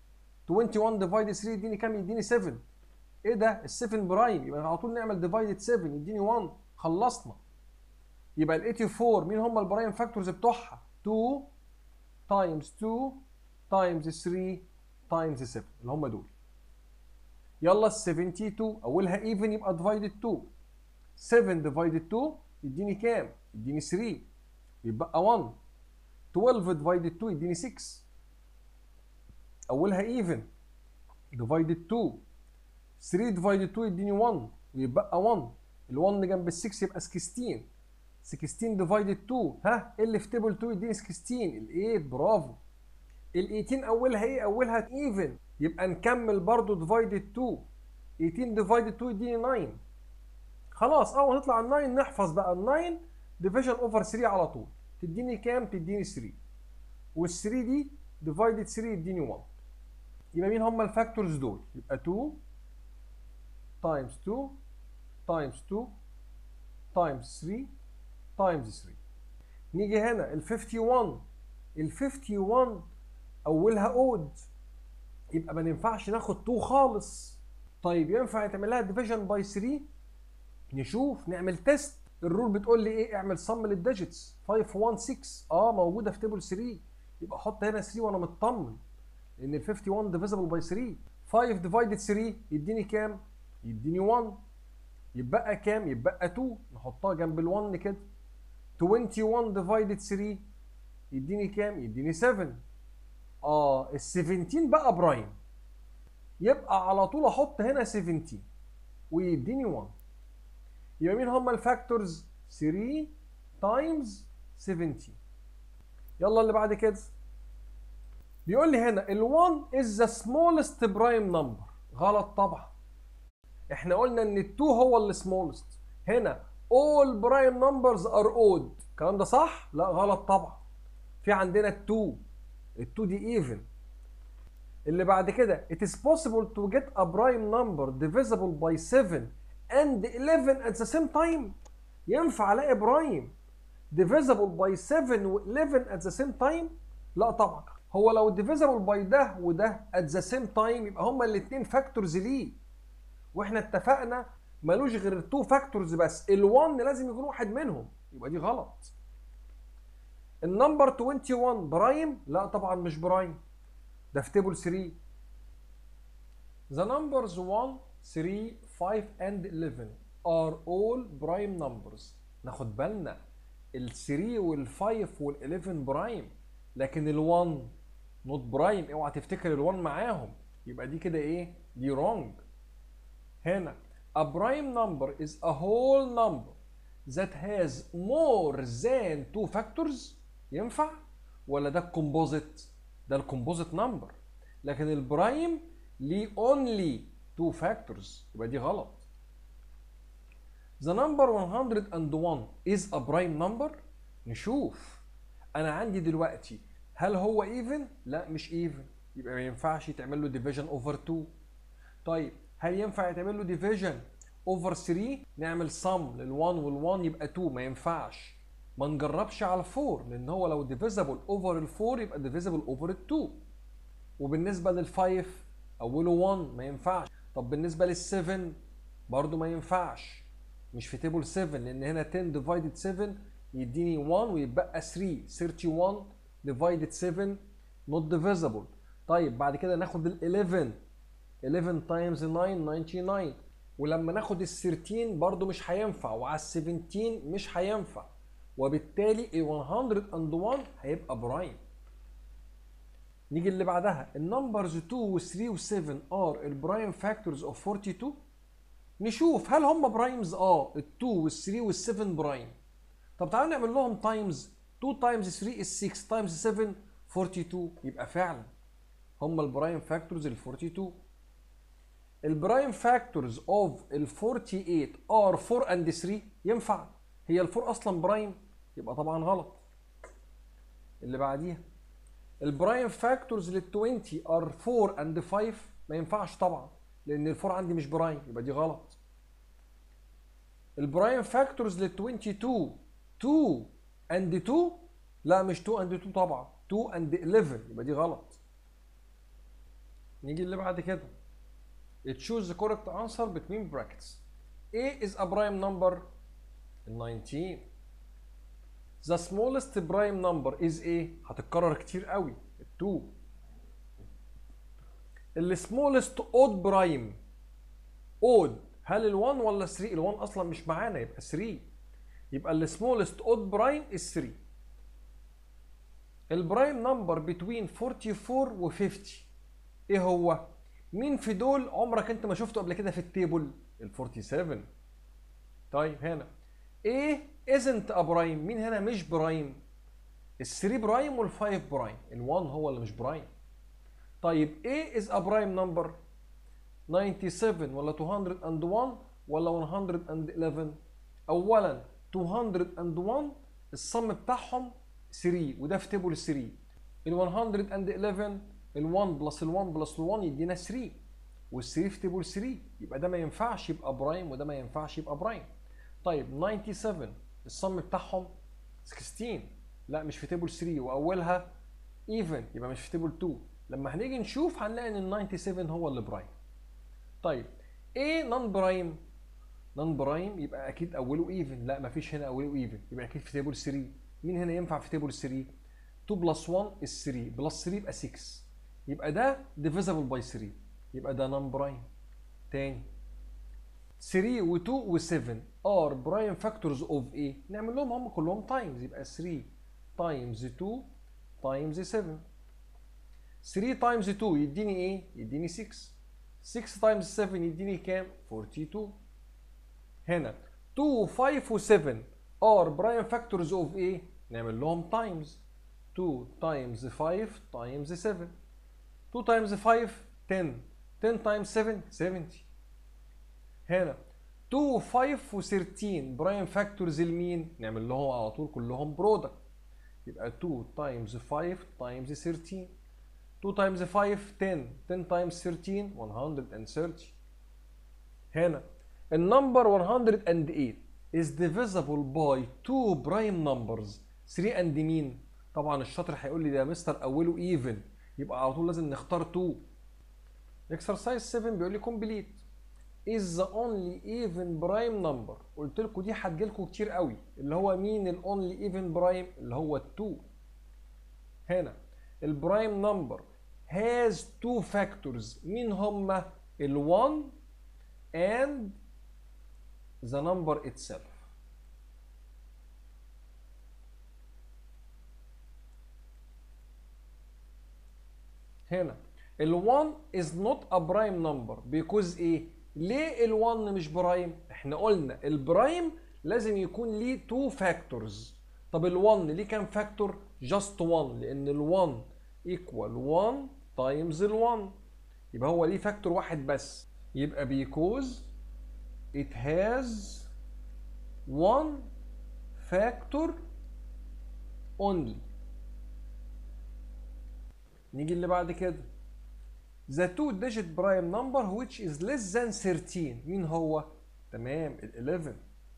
21 ديفايدد 3 يديني كام يديني 7 ايه ده ال 7 برايم يبقى على طول نعمل ديفايدد 7 يديني 1 خلصنا يبقى ال 84 مين هم البرايم فاكتورز بتوعها 2 تايمز 2 تايمز 3 تايمز 7 اللي هم دول يلا ال 72 اولها ايفن يبقى ديفايدد 2 7 ديفايدد 2 يديني كام؟ يديني 3 يبقى 1 12 ديفايدد 2 يديني 6 اولها ايفن ديفايدد 2 3 ديفايدد 2 يديني 1 ويبقى 1 ال 1 جنب ال 6 يبقى 16 16 ديفايدد 2 ها ايه اللي في تيبل 2 يديني 16 ال 8 برافو ال 18 اولها ايه؟ اولها ايفن يبقى نكمل برضو ديفايدد 2 18 ديفايدد 2 يديني 9 خلاص اول ما تطلع ال 9 نحفظ بقى ال 9 ديفيجن اوفر 3 على طول تديني كام؟ تديني 3 وال 3 دي ديفايدد 3 يديني 1 يبقى مين هم الفاكتورز دول؟ يبقى 2 تايمز 2 تايمز 2 تايمز 3 تايمز 3 نيجي هنا ال 51 ال 51 اولها اود يبقى ما ينفعش ناخد 2 خالص طيب ينفع يتعمل لها ديفيجن باي 3 نشوف نعمل تيست الرول بتقول لي ايه اعمل صم للديجيتس 516 اه موجوده في تيبل 3 يبقى احط هنا 3 وانا مطمن لان ال 51 ديفيزبل باي 3 5 ديفايدد 3 يديني كام يديني 1 يبقى كام يبقى 2 نحطها جنب ال 1 كده 21 ديفايدد 3 يديني كام يديني 7 اه ال 17 بقى برايم يبقى على طول احط هنا 17 ويديني 1 يبقى مين هم الفاكتورز 3 تايمز 17 يلا اللي بعد كده بيقول لي هنا ال1 is the smallest prime number غلط طبعا احنا قلنا ان ال2 هو السمولست هنا all prime numbers are odd الكلام ده صح لا غلط طبعا في عندنا ال2 ال2 دي even اللي بعد كده it is possible to get a prime number divisible by 7 and 11 at the same time ينفع الاقي برايم divisible by 7 و 11 at the same time لا طبعا هو لو divisible by ده وده at the same time يبقى هما الاثنين فاكتورز ليه واحنا اتفقنا ملوش غير التو فاكتورز بس ال1 لازم يكون واحد منهم يبقى دي غلط النمبر 21 برايم لا طبعا مش برايم ده في تيبل 3 The numbers 1 3 5 and 11 are all prime numbers ناخد بالنا ال 3 وال 5 وال 11 برايم لكن ال 1 نوت برايم اوعى تفتكر ال 1 معاهم يبقى دي كده ايه؟ دي wrong هنا a prime number is a whole number that has more than two factors ينفع ولا ده الكومبوزيت ده الكومبوزيت نمبر لكن البرايم ليه only two factors يبقى دي غلط The number 101 is a prime number نشوف انا عندي دلوقتي هل هو even لا مش even يبقى ما ينفعش يتعمل له division over 2 طيب هل ينفع يتعمل له division over 3 نعمل sum لل1 وال1 يبقى 2 ما ينفعش ما نجربش على 4 لان هو لو divisible over ال4 يبقى divisible over ال2 وبالنسبه لل5 اوله 1 ما ينفعش طب بالنسبه لل7 برضو ما ينفعش مش في تيبل 7 لان هنا 10 ديفايدد 7 يديني 1 ويتبقى 3 31 ديفايدد 7 not divisible طيب بعد كده ناخد ال 11 11 تايمز 9 99 ولما ناخد ال 13 برضو مش هينفع وعلى ال 17 مش هينفع وبالتالي ال 101 هيبقى برايم نيجي اللي بعدها النمبرز 2 و 3 و 7 ار البرايم فاكتورز اوف 42 نشوف هل هم برايمز اه ال 2 وال 3 وال 7 برايم طب تعالوا نعمل لهم تايمز 2 تايمز 3 is 6 تايمز 7 42 يبقى فعلا هم البرايم فاكتورز ال 42 البرايم فاكتورز اوف ال 48 ار 4 اند 3 ينفع هي ال 4 اصلا برايم يبقى طبعا غلط اللي بعديها البرايم فاكتورز لل 20 ار 4 اند 5 ما ينفعش طبعا لان ال 4 عندي مش برايم يبقى دي غلط البرايم فاكتورز لل 22 2 اند 2 لا مش 2 اند 2 طبعا 2 اند 11 يبقى دي غلط نيجي اللي بعد كده choose the correct answer between brackets A is a prime number 19 the smallest prime number is A هتتكرر كتير قوي 2 ال smallest odd prime odd هل ال 1 ولا 3 ال 1 اصلا مش معانا يبقى 3 يبقى ال smallest odd prime is 3 البرايم نمبر between 44 و 50 ايه هو؟ مين في دول عمرك انت ما شفته قبل كده في التيبل؟ ال 47 طيب هنا ايه isn't a برايم مين هنا مش برايم؟ ال 3 برايم وال 5 برايم ال 1 هو اللي مش برايم طيب ايه is a برايم نمبر؟ 97 ولا 201 ولا 111 اولا 201 الصم بتاعهم 3 وده في تيبل 3 ال 111 ال 1 بلس ال 1 بلس ال 1 يدينا 3 وال 3 في تيبل 3 يبقى ده ما ينفعش يبقى برايم وده ما ينفعش يبقى برايم طيب 97 الصم بتاعهم 16 لا مش في تيبل 3 واولها ايفن يبقى مش في تيبل 2 لما هنيجي نشوف هنلاقي ان ال 97 هو اللي برايم طيب ايه نون برايم نون برايم يبقى اكيد اوله ايفن لا مفيش هنا اوله ايفن يبقى اكيد في تيبل 3 مين هنا ينفع في تيبل 3 2 بلس 1 is 3 بلس 3 يبقى 6 يبقى ده divisible by 3 يبقى ده نون برايم تاني 3 و 2 و 7 are prime factors of A نعمل لهم هم كلهم تايمز يبقى 3 تايمز 2 تايمز 7 3 تايمز 2 يديني ايه؟ يديني 6 6 تايمز 7 يديني كام؟ 42 هنا 2 5 و 7 are prime factors of A نعمل لهم تايمز 2 تايمز 5 تايمز 7 2 تايمز 5 10 10 تايمز 7 70 هنا 2 5 و 13 برايم فاكتورز لمين؟ نعمل لهم على طول كلهم برودكت يبقى 2 تايمز 5 تايمز 13 2 تايمز 5 10 10 تايمز 13 130 هنا النمبر 108 is divisible by two prime numbers 3 and مين؟ طبعا الشاطر هيقول لي ده يا مستر اوله even يبقى على طول لازم نختار 2 exercise 7 بيقول لي complete is the only even prime number قلت لكم دي هتجيلكم كتير قوي اللي هو مين ال only even prime اللي هو ال 2 هنا البرايم نمبر has two factors مين هما ال 1 and the number itself هنا ال 1 is not a prime number because ايه ليه ال 1 مش برايم احنا قلنا البرايم لازم يكون ليه 2 factors طب ال 1 ليه كام فاكتور just 1 لان ال 1 equal 1 times ال 1 يبقى هو ليه فاكتور واحد بس يبقى because it has one factor only نيجي اللي بعد كده the two digit prime number which is less than 13 مين هو تمام ال 11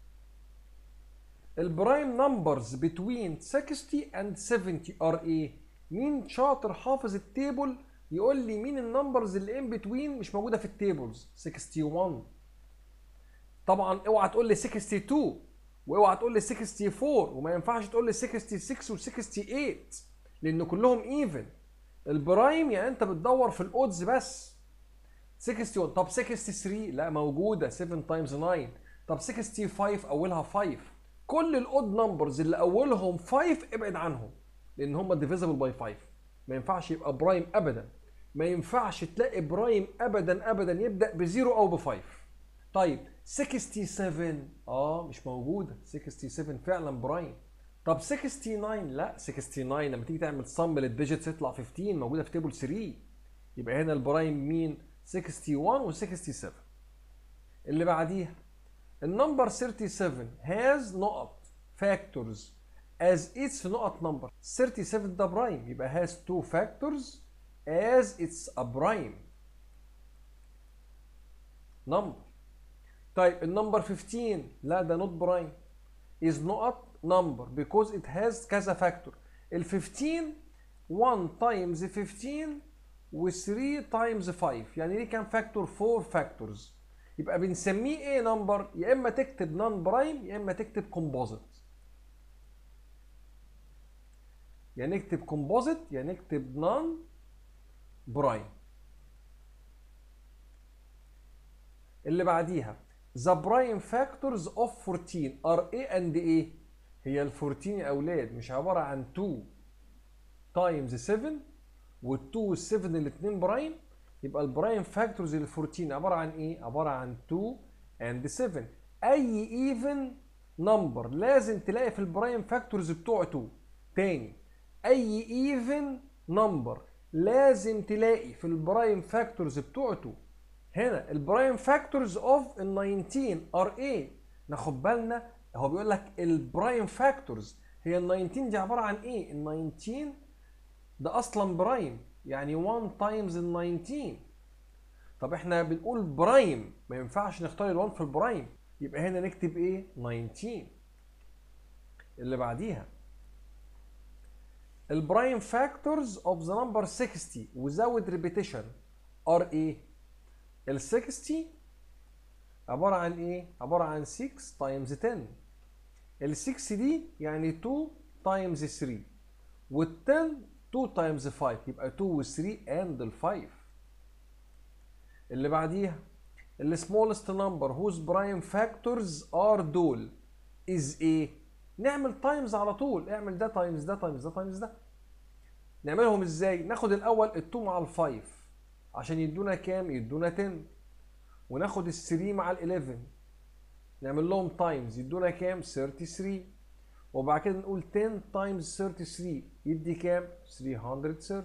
البرايم نمبرز between 60 and 70 are ايه مين شاطر حافظ التيبل يقول لي مين النمبرز اللي ان بتوين مش موجوده في التيبلز 61 طبعا اوعى تقول لي 62 واوعى تقول لي 64 وما ينفعش تقول لي 66 و 68 لان كلهم ايفن البرايم يعني انت بتدور في الاودز بس 61 طب 63 لا موجوده 7 تايمز 9 طب 65 اولها 5 كل الاود نمبرز اللي اولهم 5 ابعد عنهم لان هم ديفيزبل باي 5 ما ينفعش يبقى برايم ابدا ما ينفعش تلاقي برايم ابدا ابدا يبدا بزيرو او بفايف طيب 67 اه مش موجوده 67 فعلا برايم طب 69 لا 69 لما تيجي تعمل صم للديجيتس يطلع 15 موجوده في تيبل 3 يبقى هنا البرايم مين 61 و 67 اللي بعديها النمبر 37 has نقط factors as its نقط number 37 ده برايم يبقى has two factors as it's a prime number طيب النمبر 15 لا ده not prime is نقط number because it has كذا factor ال 15 1 times 15 و 3 times 5 يعني ليه كام فاكتور 4 فاكتورز يبقى بنسميه ايه نمبر يا اما تكتب نون برايم يا اما تكتب كومبوزيت يا نكتب كومبوزيت يا نكتب نون برايم اللي بعديها the prime factors of 14 are A and A هي ال 14 يا اولاد مش عباره عن 2 times 7 وال2 وال7 الاثنين برايم يبقى البرايم فاكتورز ال 14 عباره عن ايه؟ عباره عن 2 and 7 اي ايفن نمبر لازم تلاقي في البرايم فاكتورز بتوع 2 تاني اي ايفن نمبر لازم تلاقي في البرايم فاكتورز بتوع 2 هنا البرايم فاكتورز اوف ال 19 ار ايه ناخد بالنا هو بيقول لك البرايم فاكتورز هي ال 19 دي عباره عن ايه؟ ال 19 ده اصلا برايم يعني 1 تايمز ال 19 طب احنا بنقول برايم ما ينفعش نختار ال1 في البرايم يبقى هنا نكتب ايه 19 اللي بعديها البرايم فاكتورز اوف ذا نمبر 60 without repetition ار ايه ال 60 عباره عن ايه عباره عن 6 تايمز 10 ال 6 دي يعني 2 تايمز 3 وال 10 2 تايمز 5 يبقى 2 و 3 اند ال 5 اللي بعديها ال smallest number whose prime factors are دول is ايه؟ نعمل تايمز على طول اعمل ده تايمز ده تايمز ده تايمز ده نعملهم ازاي؟ ناخد الاول ال 2 مع ال 5 عشان يدونا كام؟ يدونا 10 وناخد ال 3 مع ال 11 نعمل لهم تايمز يدونا كام؟ 33 وبعد كده نقول 10 تايمز 33 يدي كام؟ 330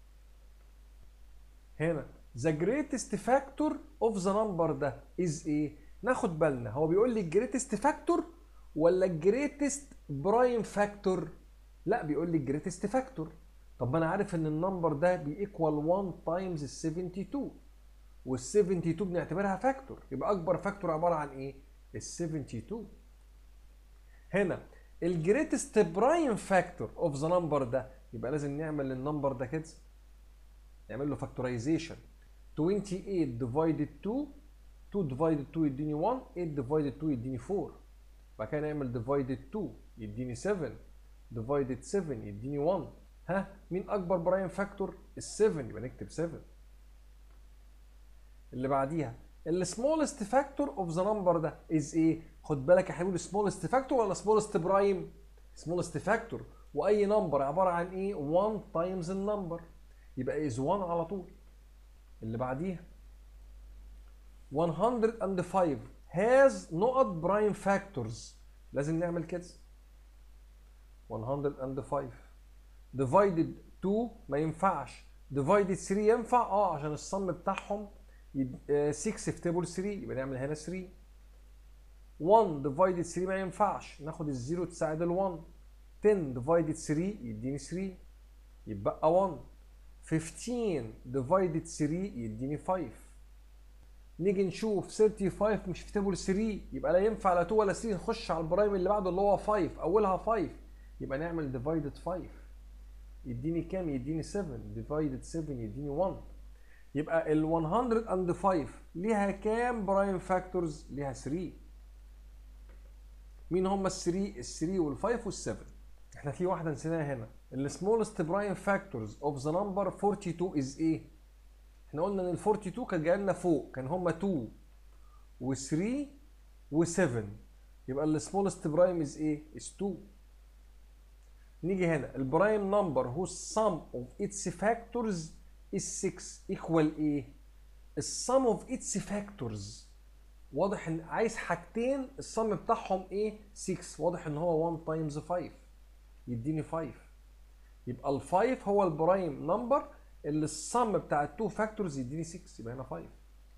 هنا the greatest factor of the number ده is ايه؟ ناخد بالنا هو بيقول لي greatest factor ولا greatest prime factor؟ لا بيقول لي greatest factor طب ما انا عارف ان النمبر ده بيكوال 1 تايمز ال 72 وال 72 بنعتبرها فاكتور يبقى اكبر فاكتور عباره عن ايه؟ ال 72 هنا الجريتست برايم فاكتور اوف ذا نمبر ده يبقى لازم نعمل للنمبر ده كده نعمل له فاكتورايزيشن 28 ديفايدد 2 2 ديفايدد 2 يديني 1 8 ديفايدد 2 يديني 4 بعد كده نعمل ديفايدد 2 يديني 7 ديفايدد 7 يديني 1 ها مين اكبر برايم فاكتور ال 7 يبقى نكتب 7 اللي بعديها السمولست فاكتور اوف ذا نمبر ده از ايه خد بالك يا حبيبي سمولست فاكتور ولا سمولست برايم سمولست فاكتور واي نمبر عباره عن ايه 1 تايمز النمبر يبقى از 1 على طول اللي بعديها 105 has نقط برايم فاكتورز لازم نعمل كده 105 divided 2 ما ينفعش divided 3 ينفع اه عشان الصم بتاعهم 6 في تيبل 3 يبقى نعمل هنا 3 1 divided 3 ما ينفعش ناخد الزيرو تساعد ال 1 10 divided 3 يديني 3 يبقى 1 15 divided 3 يديني 5 نيجي نشوف 35 مش في تيبل 3 يبقى لا ينفع لا 2 ولا 3 نخش على البرايم اللي بعده اللي هو 5 اولها 5 يبقى نعمل divided 5 يديني كام يديني 7 divided 7 يديني 1 يبقى ال 105 ليها كام برايم فاكتورز ليها 3 مين هم ال 3 ال 3 وال 5 وال 7 احنا في واحده نسيناها هنا ال smallest prime factors of the number 42 is ايه احنا قلنا ان ال 42 كان جاي لنا فوق كان هم 2 و3 و7 يبقى ال smallest prime is ايه is 2 نيجي هنا البرايم نمبر whose sum of its factors is 6 equal ايه السم اوف its factors واضح ان عايز حاجتين السم بتاعهم ايه 6 واضح ان هو 1 تايمز 5 يديني 5 يبقى ال 5 هو البرايم نمبر اللي السم بتاع التو فاكتورز يديني 6 يبقى هنا 5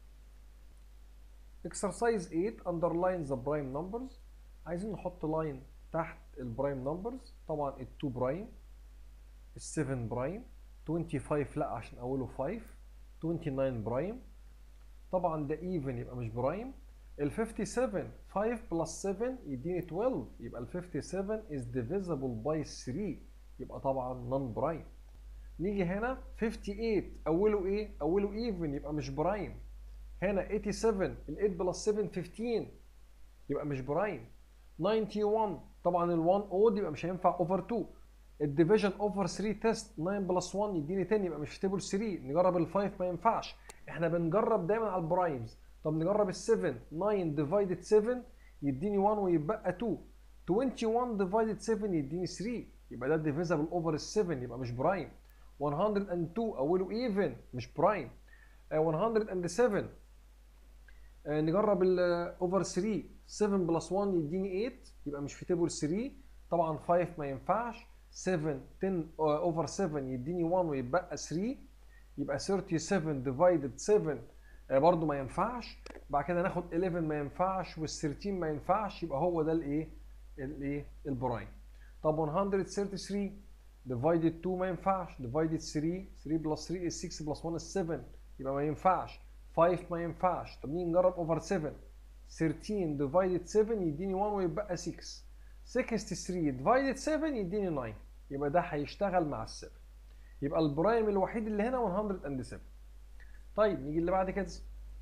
exercise 8 underline the prime numbers عايزين نحط لاين تحت البرايم نمبرز طبعا ال 2 برايم ال 7 برايم 25 لا عشان اوله 5 29 برايم طبعا ده ايفن يبقى مش برايم ال 57 5 بلس 7 يديني 12 يبقى ال 57 is divisible by 3 يبقى طبعا نون برايم نيجي هنا 58 اوله ايه؟ اوله ايفن يبقى مش برايم هنا 87 ال 8 بلس 7 15 يبقى مش برايم 91 طبعا ال 1 اود يبقى مش هينفع اوفر 2 الديفيجن اوفر 3 تيست 9 بلس 1 يديني 10 يبقى مش في تيبل 3 نجرب ال 5 ما ينفعش احنا بنجرب دايما على البرايمز طب نجرب ال 7 9 ديفايدد 7 يديني 1 ويبقى 2 21 ديفايدد 7 يديني 3 يبقى ده ديفيزبل اوفر ال 7 يبقى مش برايم 102 اوله ايفن مش برايم 107 آه، نجرب الاوفر 3 7 بلس 1 يديني 8 يبقى مش في تيبل 3 طبعا 5 ما ينفعش 7 10 اوفر 7 يديني 1 ويبقى 3 يبقى 37 ديفايدد 7 آه، برضو ما ينفعش بعد كده ناخد 11 ما ينفعش وال 13 ما ينفعش يبقى هو ده الايه الايه البرايم طب 133 ديفايدد 2 ما ينفعش ديفايدد 3 3 بلس 3 is 6 بلس 1 is 7 يبقى ما ينفعش 5 ما ينفعش طب نيجي نجرب اوفر 7 13 ديفايدد 7 يديني 1 ويبقى 6 63 ديفايدد 7 يديني 9 يبقى ده هيشتغل مع ال 7 يبقى البرايم الوحيد اللي هنا 107 طيب نيجي اللي بعد كده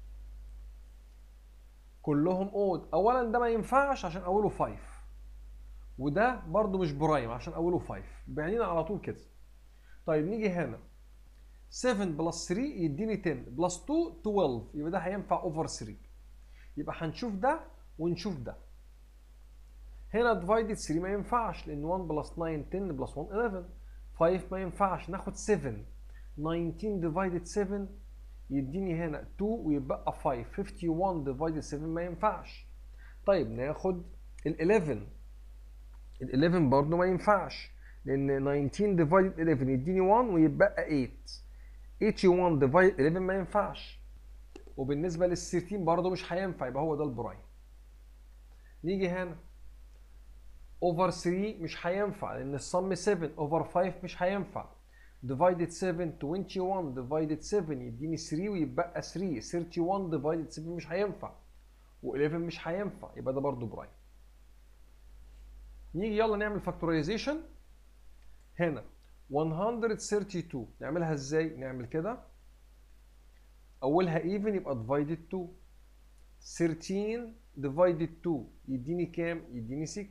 كلهم اود اولا ده ما ينفعش عشان اوله 5 وده برضو مش برايم عشان اوله 5 بعينينا على طول كده طيب نيجي هنا 7 بلس 3 يديني 10 بلس 2 12 يبقى ده هينفع اوفر 3 يبقى هنشوف ده ونشوف ده هنا ديفايدد 3 ما ينفعش لان 1 بلس 9 10 بلس 1 11 5 ما ينفعش ناخد 7 19 ديفايدد 7 يديني هنا 2 ويبقى 5 51 ديفايدد 7 ما ينفعش طيب ناخد ال 11 ال 11 برضه ما ينفعش لان 19 ديفايدد 11 يديني 1 ويبقى 8 81 ديفايد 11 ما ينفعش وبالنسبه لل 13 برضه مش هينفع يبقى هو ده البرايم نيجي هنا اوفر 3 مش هينفع لان الصم 7 اوفر 5 مش هينفع ديفايدد 7 21 ديفايدد 7 يديني 3 ويبقى 3 31 ديفايدد 7 مش هينفع و11 مش هينفع يبقى ده برضه برايم نيجي يلا نعمل فاكتورايزيشن هنا 132 نعملها ازاي نعمل كده اولها ايفن يبقى ديفايدد 2 13 ديفايدد 2 يديني كام يديني 6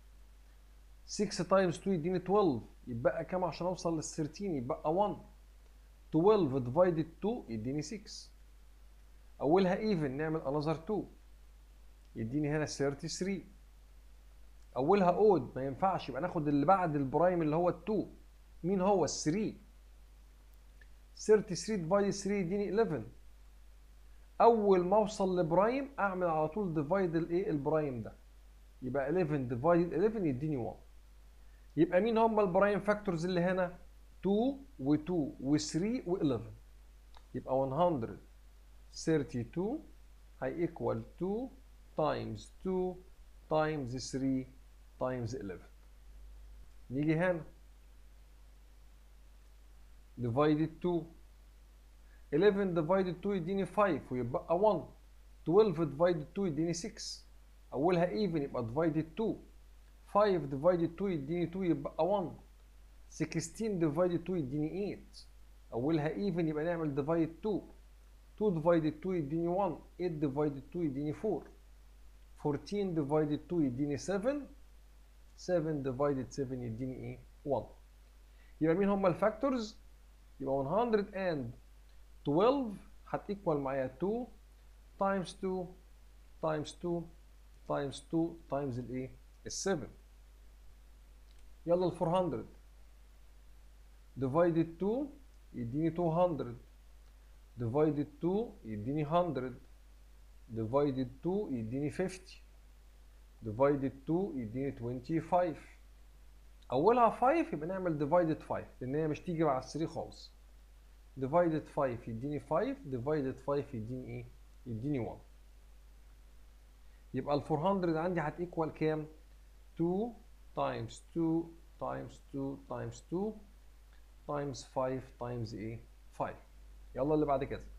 6 تايمز 2 يديني 12 يبقى كام عشان اوصل لل 13 يبقى 1 12 ديفايدد 2 يديني 6 اولها ايفن نعمل انذر 2 يديني هنا 33 اولها اود ما ينفعش يبقى ناخد اللي بعد البرايم اللي هو ال 2 مين هو ال 3 33 ديفايد 3 يديني 11 اول ما اوصل لبرايم اعمل على طول ديفايد الايه البرايم ده يبقى 11 ديفايد 11 يديني 1 يبقى مين هم البرايم فاكتورز اللي هنا 2 و2 و3 و11 يبقى 132 هي ايكوال 2 تايمز 2 تايمز 3 تايمز 11 نيجي هنا divided 2 11 divided 2 يديني 5 ويبقى 1 12 divided 2 يديني 6 اولها even يبقى divided 2 5 divided 2 يديني 2 يبقى 1 16 divided 2 يديني 8 اولها even يبقى نعمل divide 2 2 divided 2 يديني 1 8 divided 2 يديني 4 14 divided 2 يديني 7 7 divided 7 يديني ايه 1 يبقى مين هم الفاكتورز يبقى 112 هتيكوال معايا 2 تايمز 2 تايمز 2 تايمز 2 تايمز الايه ال 7 يلا ال 400 divided 2 يديني 200 divided 2 يديني 100 divided 2 يديني 50 divided 2 يديني 25 اولها 5 يبقى نعمل divided 5 لان هي مش تيجي مع ال 3 خالص divided 5 يديني 5 divided 5 يديني ايه يديني 1 يبقى ال 400 عندي هتيكوال كام 2 times 2 times 2 times 2 times 5 times ايه 5 يلا اللي بعد كده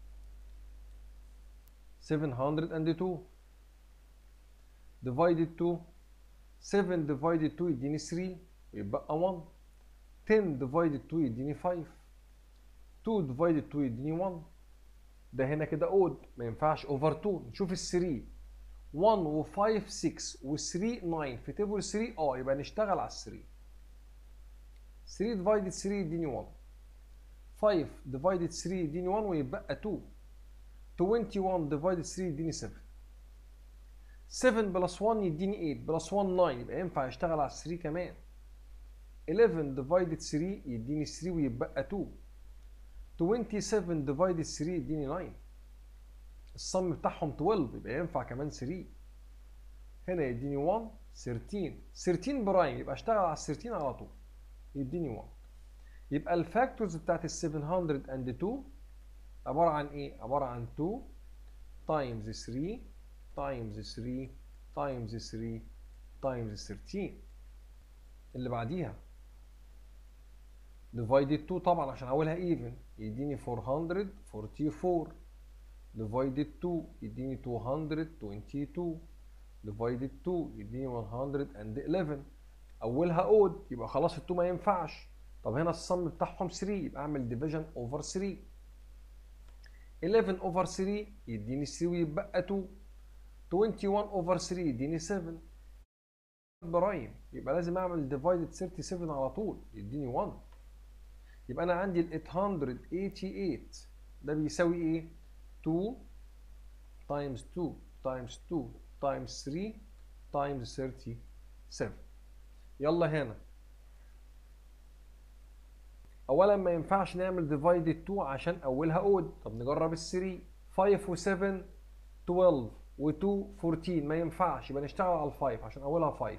702 divided 2 7 divided 2 يديني 3 يبقى 1 10 divided 2 يديني 5 2 divided 2 يديني 1 ده هنا كده اود ما ينفعش اوفر 2 نشوف ال 3 1 و 5 6 و 3 9 في تيبل 3 اه يبقى نشتغل على ال 3 3 divided 3 يديني 1 5 divided 3 يديني 1 ويبقى 2 21 divided 3 يديني 7 7 بلس 1 يديني 8 بلس 1 9 يبقى ينفع يشتغل على 3 كمان 11 divided 3 يديني 3 ويبقى 2 27 divided 3 يديني 9 الصم بتاعهم 12 يبقى ينفع كمان 3 هنا يديني 1 13 13 برايم يبقى اشتغل على ال 13 على طول يديني 1 يبقى الفاكتورز بتاعت ال 702 عبارة عن ايه؟ عبارة عن 2 times 3 times 3 times 3 times 13 اللي بعديها divided 2 طبعا عشان اولها even يديني 444 divided 2 يديني 222 divided 2 يديني 111 اولها اود يبقى خلاص ال 2 ما ينفعش طب هنا الصم بتاعهم 3 يبقى اعمل division over 3 11 over 3 يديني 3 ويبقى 2 21 over 3 يديني 7 برايم يبقى لازم اعمل divided 37 على طول يديني 1 يبقى انا عندي ال 888 ده بيساوي ايه 2 times 2 times 2 times 3 times 37 يلا هنا اولا ما ينفعش نعمل divided 2 عشان اولها اود طب نجرب ال 3 5 و 7 12 و 2 14 ما ينفعش يبقى نشتغل على ال 5 عشان اولها 5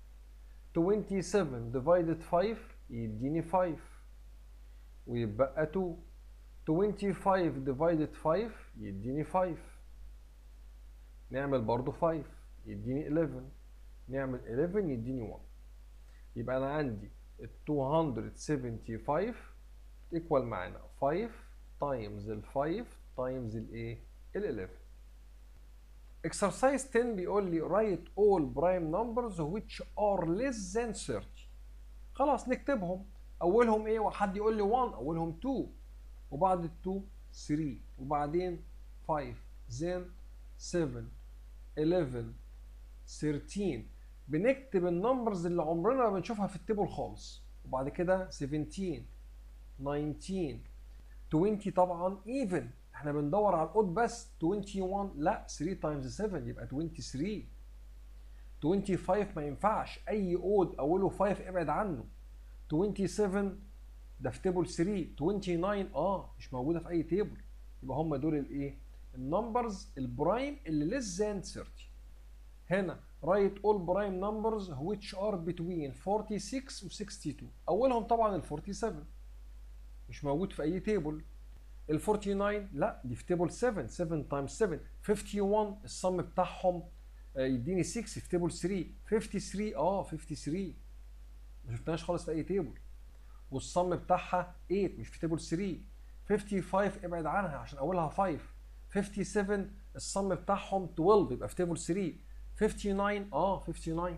27 divided 5 يديني 5 ويبقى 2 25 divided 5 يديني 5 نعمل برضو 5 يديني 11 نعمل 11 يديني 1 يبقى انا عندي ال 275 ايكوال معانا 5 تايمز ال 5 تايمز الايه ال 11 exercise 10 بيقول لي write all prime numbers which are less than 30 خلاص نكتبهم اولهم ايه وحد يقول لي 1 اولهم 2 وبعد ال 2 3 وبعدين 5 then 7 11 13 بنكتب النمبرز اللي عمرنا ما بنشوفها في التيبل خالص وبعد كده 17 19 20 طبعا even احنا بندور على الاود بس 21 لا 3 تايمز 7 يبقى 23 25 ما ينفعش اي اود اوله 5 ابعد عنه 27 ده في تيبل 3 29 اه مش موجوده في اي تيبل يبقى هم دول الايه النمبرز البرايم اللي less than 30 هنا write all prime numbers which are between 46 و 62 اولهم طبعا ال 47 مش موجود في اي تيبل ال 49 لا دي في تيبل 7 7 تايمز 7 51 الصم بتاعهم يديني 6 في تيبل 3 53 اه 53 ما شفناهاش خالص في اي تيبل والصم بتاعها 8 مش في تيبل 3 55 ابعد عنها عشان اولها 5 57 الصم بتاعهم 12 يبقى في تيبل 3 59 اه 59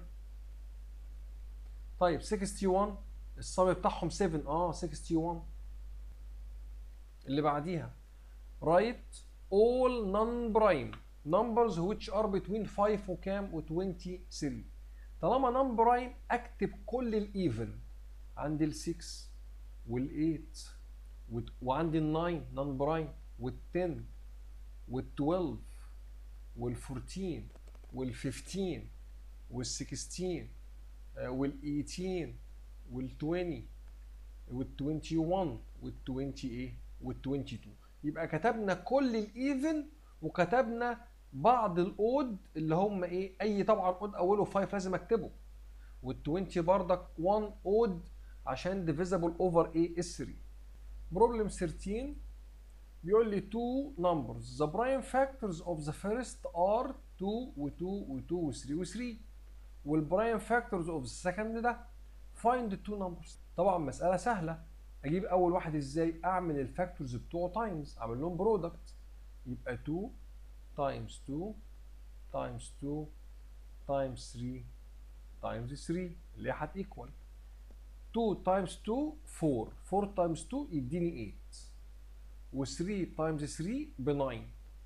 طيب 61 الصم بتاعهم 7 اه 61 اللي بعديها write all non-prime numbers which are between 5 وكام و 23 طالما non prime اكتب كل الايفن عندي ال 6 وال 8 وعندي ال 9 non prime وال 10 وال 12 وال 14 وال 15 وال 16 وال 18 وال20 وال21 وال20 ايه وال22 يبقى كتبنا كل الايفن وكتبنا بعض الاود اللي هم ايه اي طبعا اود اوله 5 لازم اكتبه وال20 بردك 1 اود عشان ديفيزبل اوفر ايه اس 3 بروبلم 13 بيقول لي two numbers the prime factors of the first are 2 و2 و2 و3 و3 والبرايم factors of the second ده find the two numbers طبعا مسألة سهلة اجيب اول واحد ازاي اعمل الفاكتورز بتوعه تايمز اعمل لهم برودكت يبقى 2 تايمز 2 تايمز 2 تايمز 3 تايمز 3 اللي هي هتيكوال 2 تايمز 2 4 4 تايمز 2 يديني 8 و3 تايمز 3 ب 9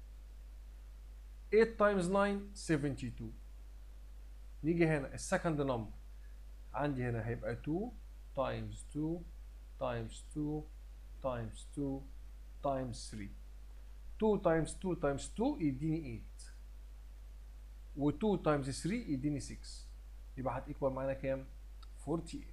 8 تايمز 9 72 نيجي هنا السكند نمبر عندي هنا هيبقى 2 تايمز 2 تايمز 2 تايمز 2 تايمز 3 2 تايمز 2 تايمز 2 يديني 8 و2 تايمز 3 يديني 6 يبقى هتيكوال معانا كام 48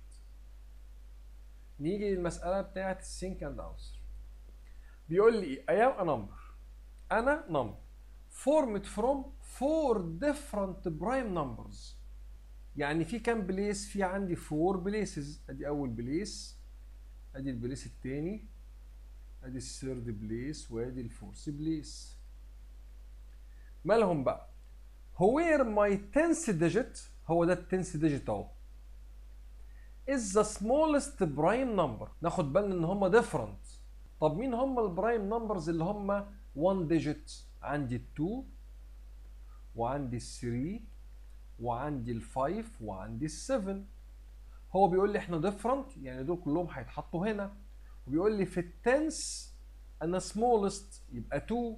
نيجي للمسألة بتاعت السينك اند انسر بيقول لي ايه I am a number أنا number formed from four different prime numbers يعني في كام بليس في عندي four بليسز ادي اول بليس ادي البليس التاني ادي الثيرد بليس وادي الفورث بليس مالهم بقى where my tenth digit هو ده التنس ديجيت اهو is the smallest prime number ناخد بالنا ان هم different طب مين هم البرايم نمبرز اللي هم 1 ديجيت عندي ال 2 وعندي ال 3 وعندي ال 5 وعندي ال 7 هو بيقول لي احنا ديفرنت يعني دول كلهم هيتحطوا هنا وبيقول لي في التنس انا سمولست يبقى 2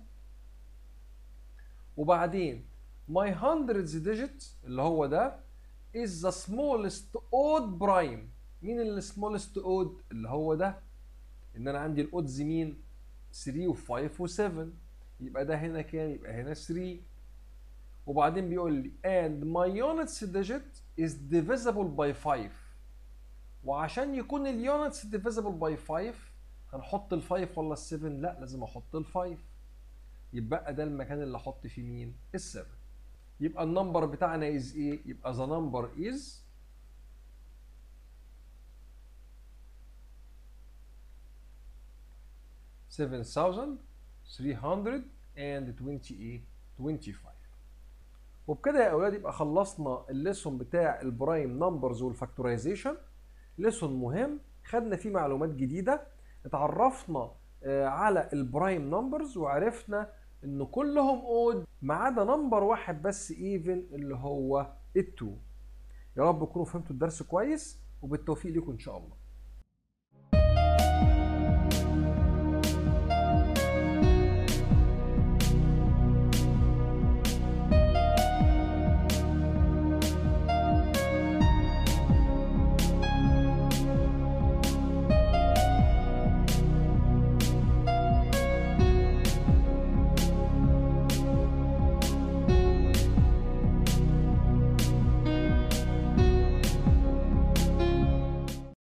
وبعدين my hundreds digit اللي هو ده is the smallest odd prime مين اللي smallest odd اللي هو ده ان انا عندي الاودز مين 3 و5 و7 يبقى ده هنا كام يبقى هنا 3 وبعدين بيقول لي and my units digit is divisible by 5 وعشان يكون اليونتس divisible by 5 هنحط ال 5 ولا ال 7 لا لازم احط ال 5 يبقى ده المكان اللي احط فيه مين ال 7 يبقى النمبر بتاعنا is ايه يبقى the number is seven thousand three hundred and twenty twenty five وبكده يا اولاد يبقى خلصنا الليسون بتاع البرايم نمبرز والفاكتورايزيشن ليسون مهم خدنا فيه معلومات جديده اتعرفنا على البرايم نمبرز وعرفنا ان كلهم اود ما عدا نمبر واحد بس ايفن اللي هو ال2 يا رب تكونوا فهمتوا الدرس كويس وبالتوفيق لكم ان شاء الله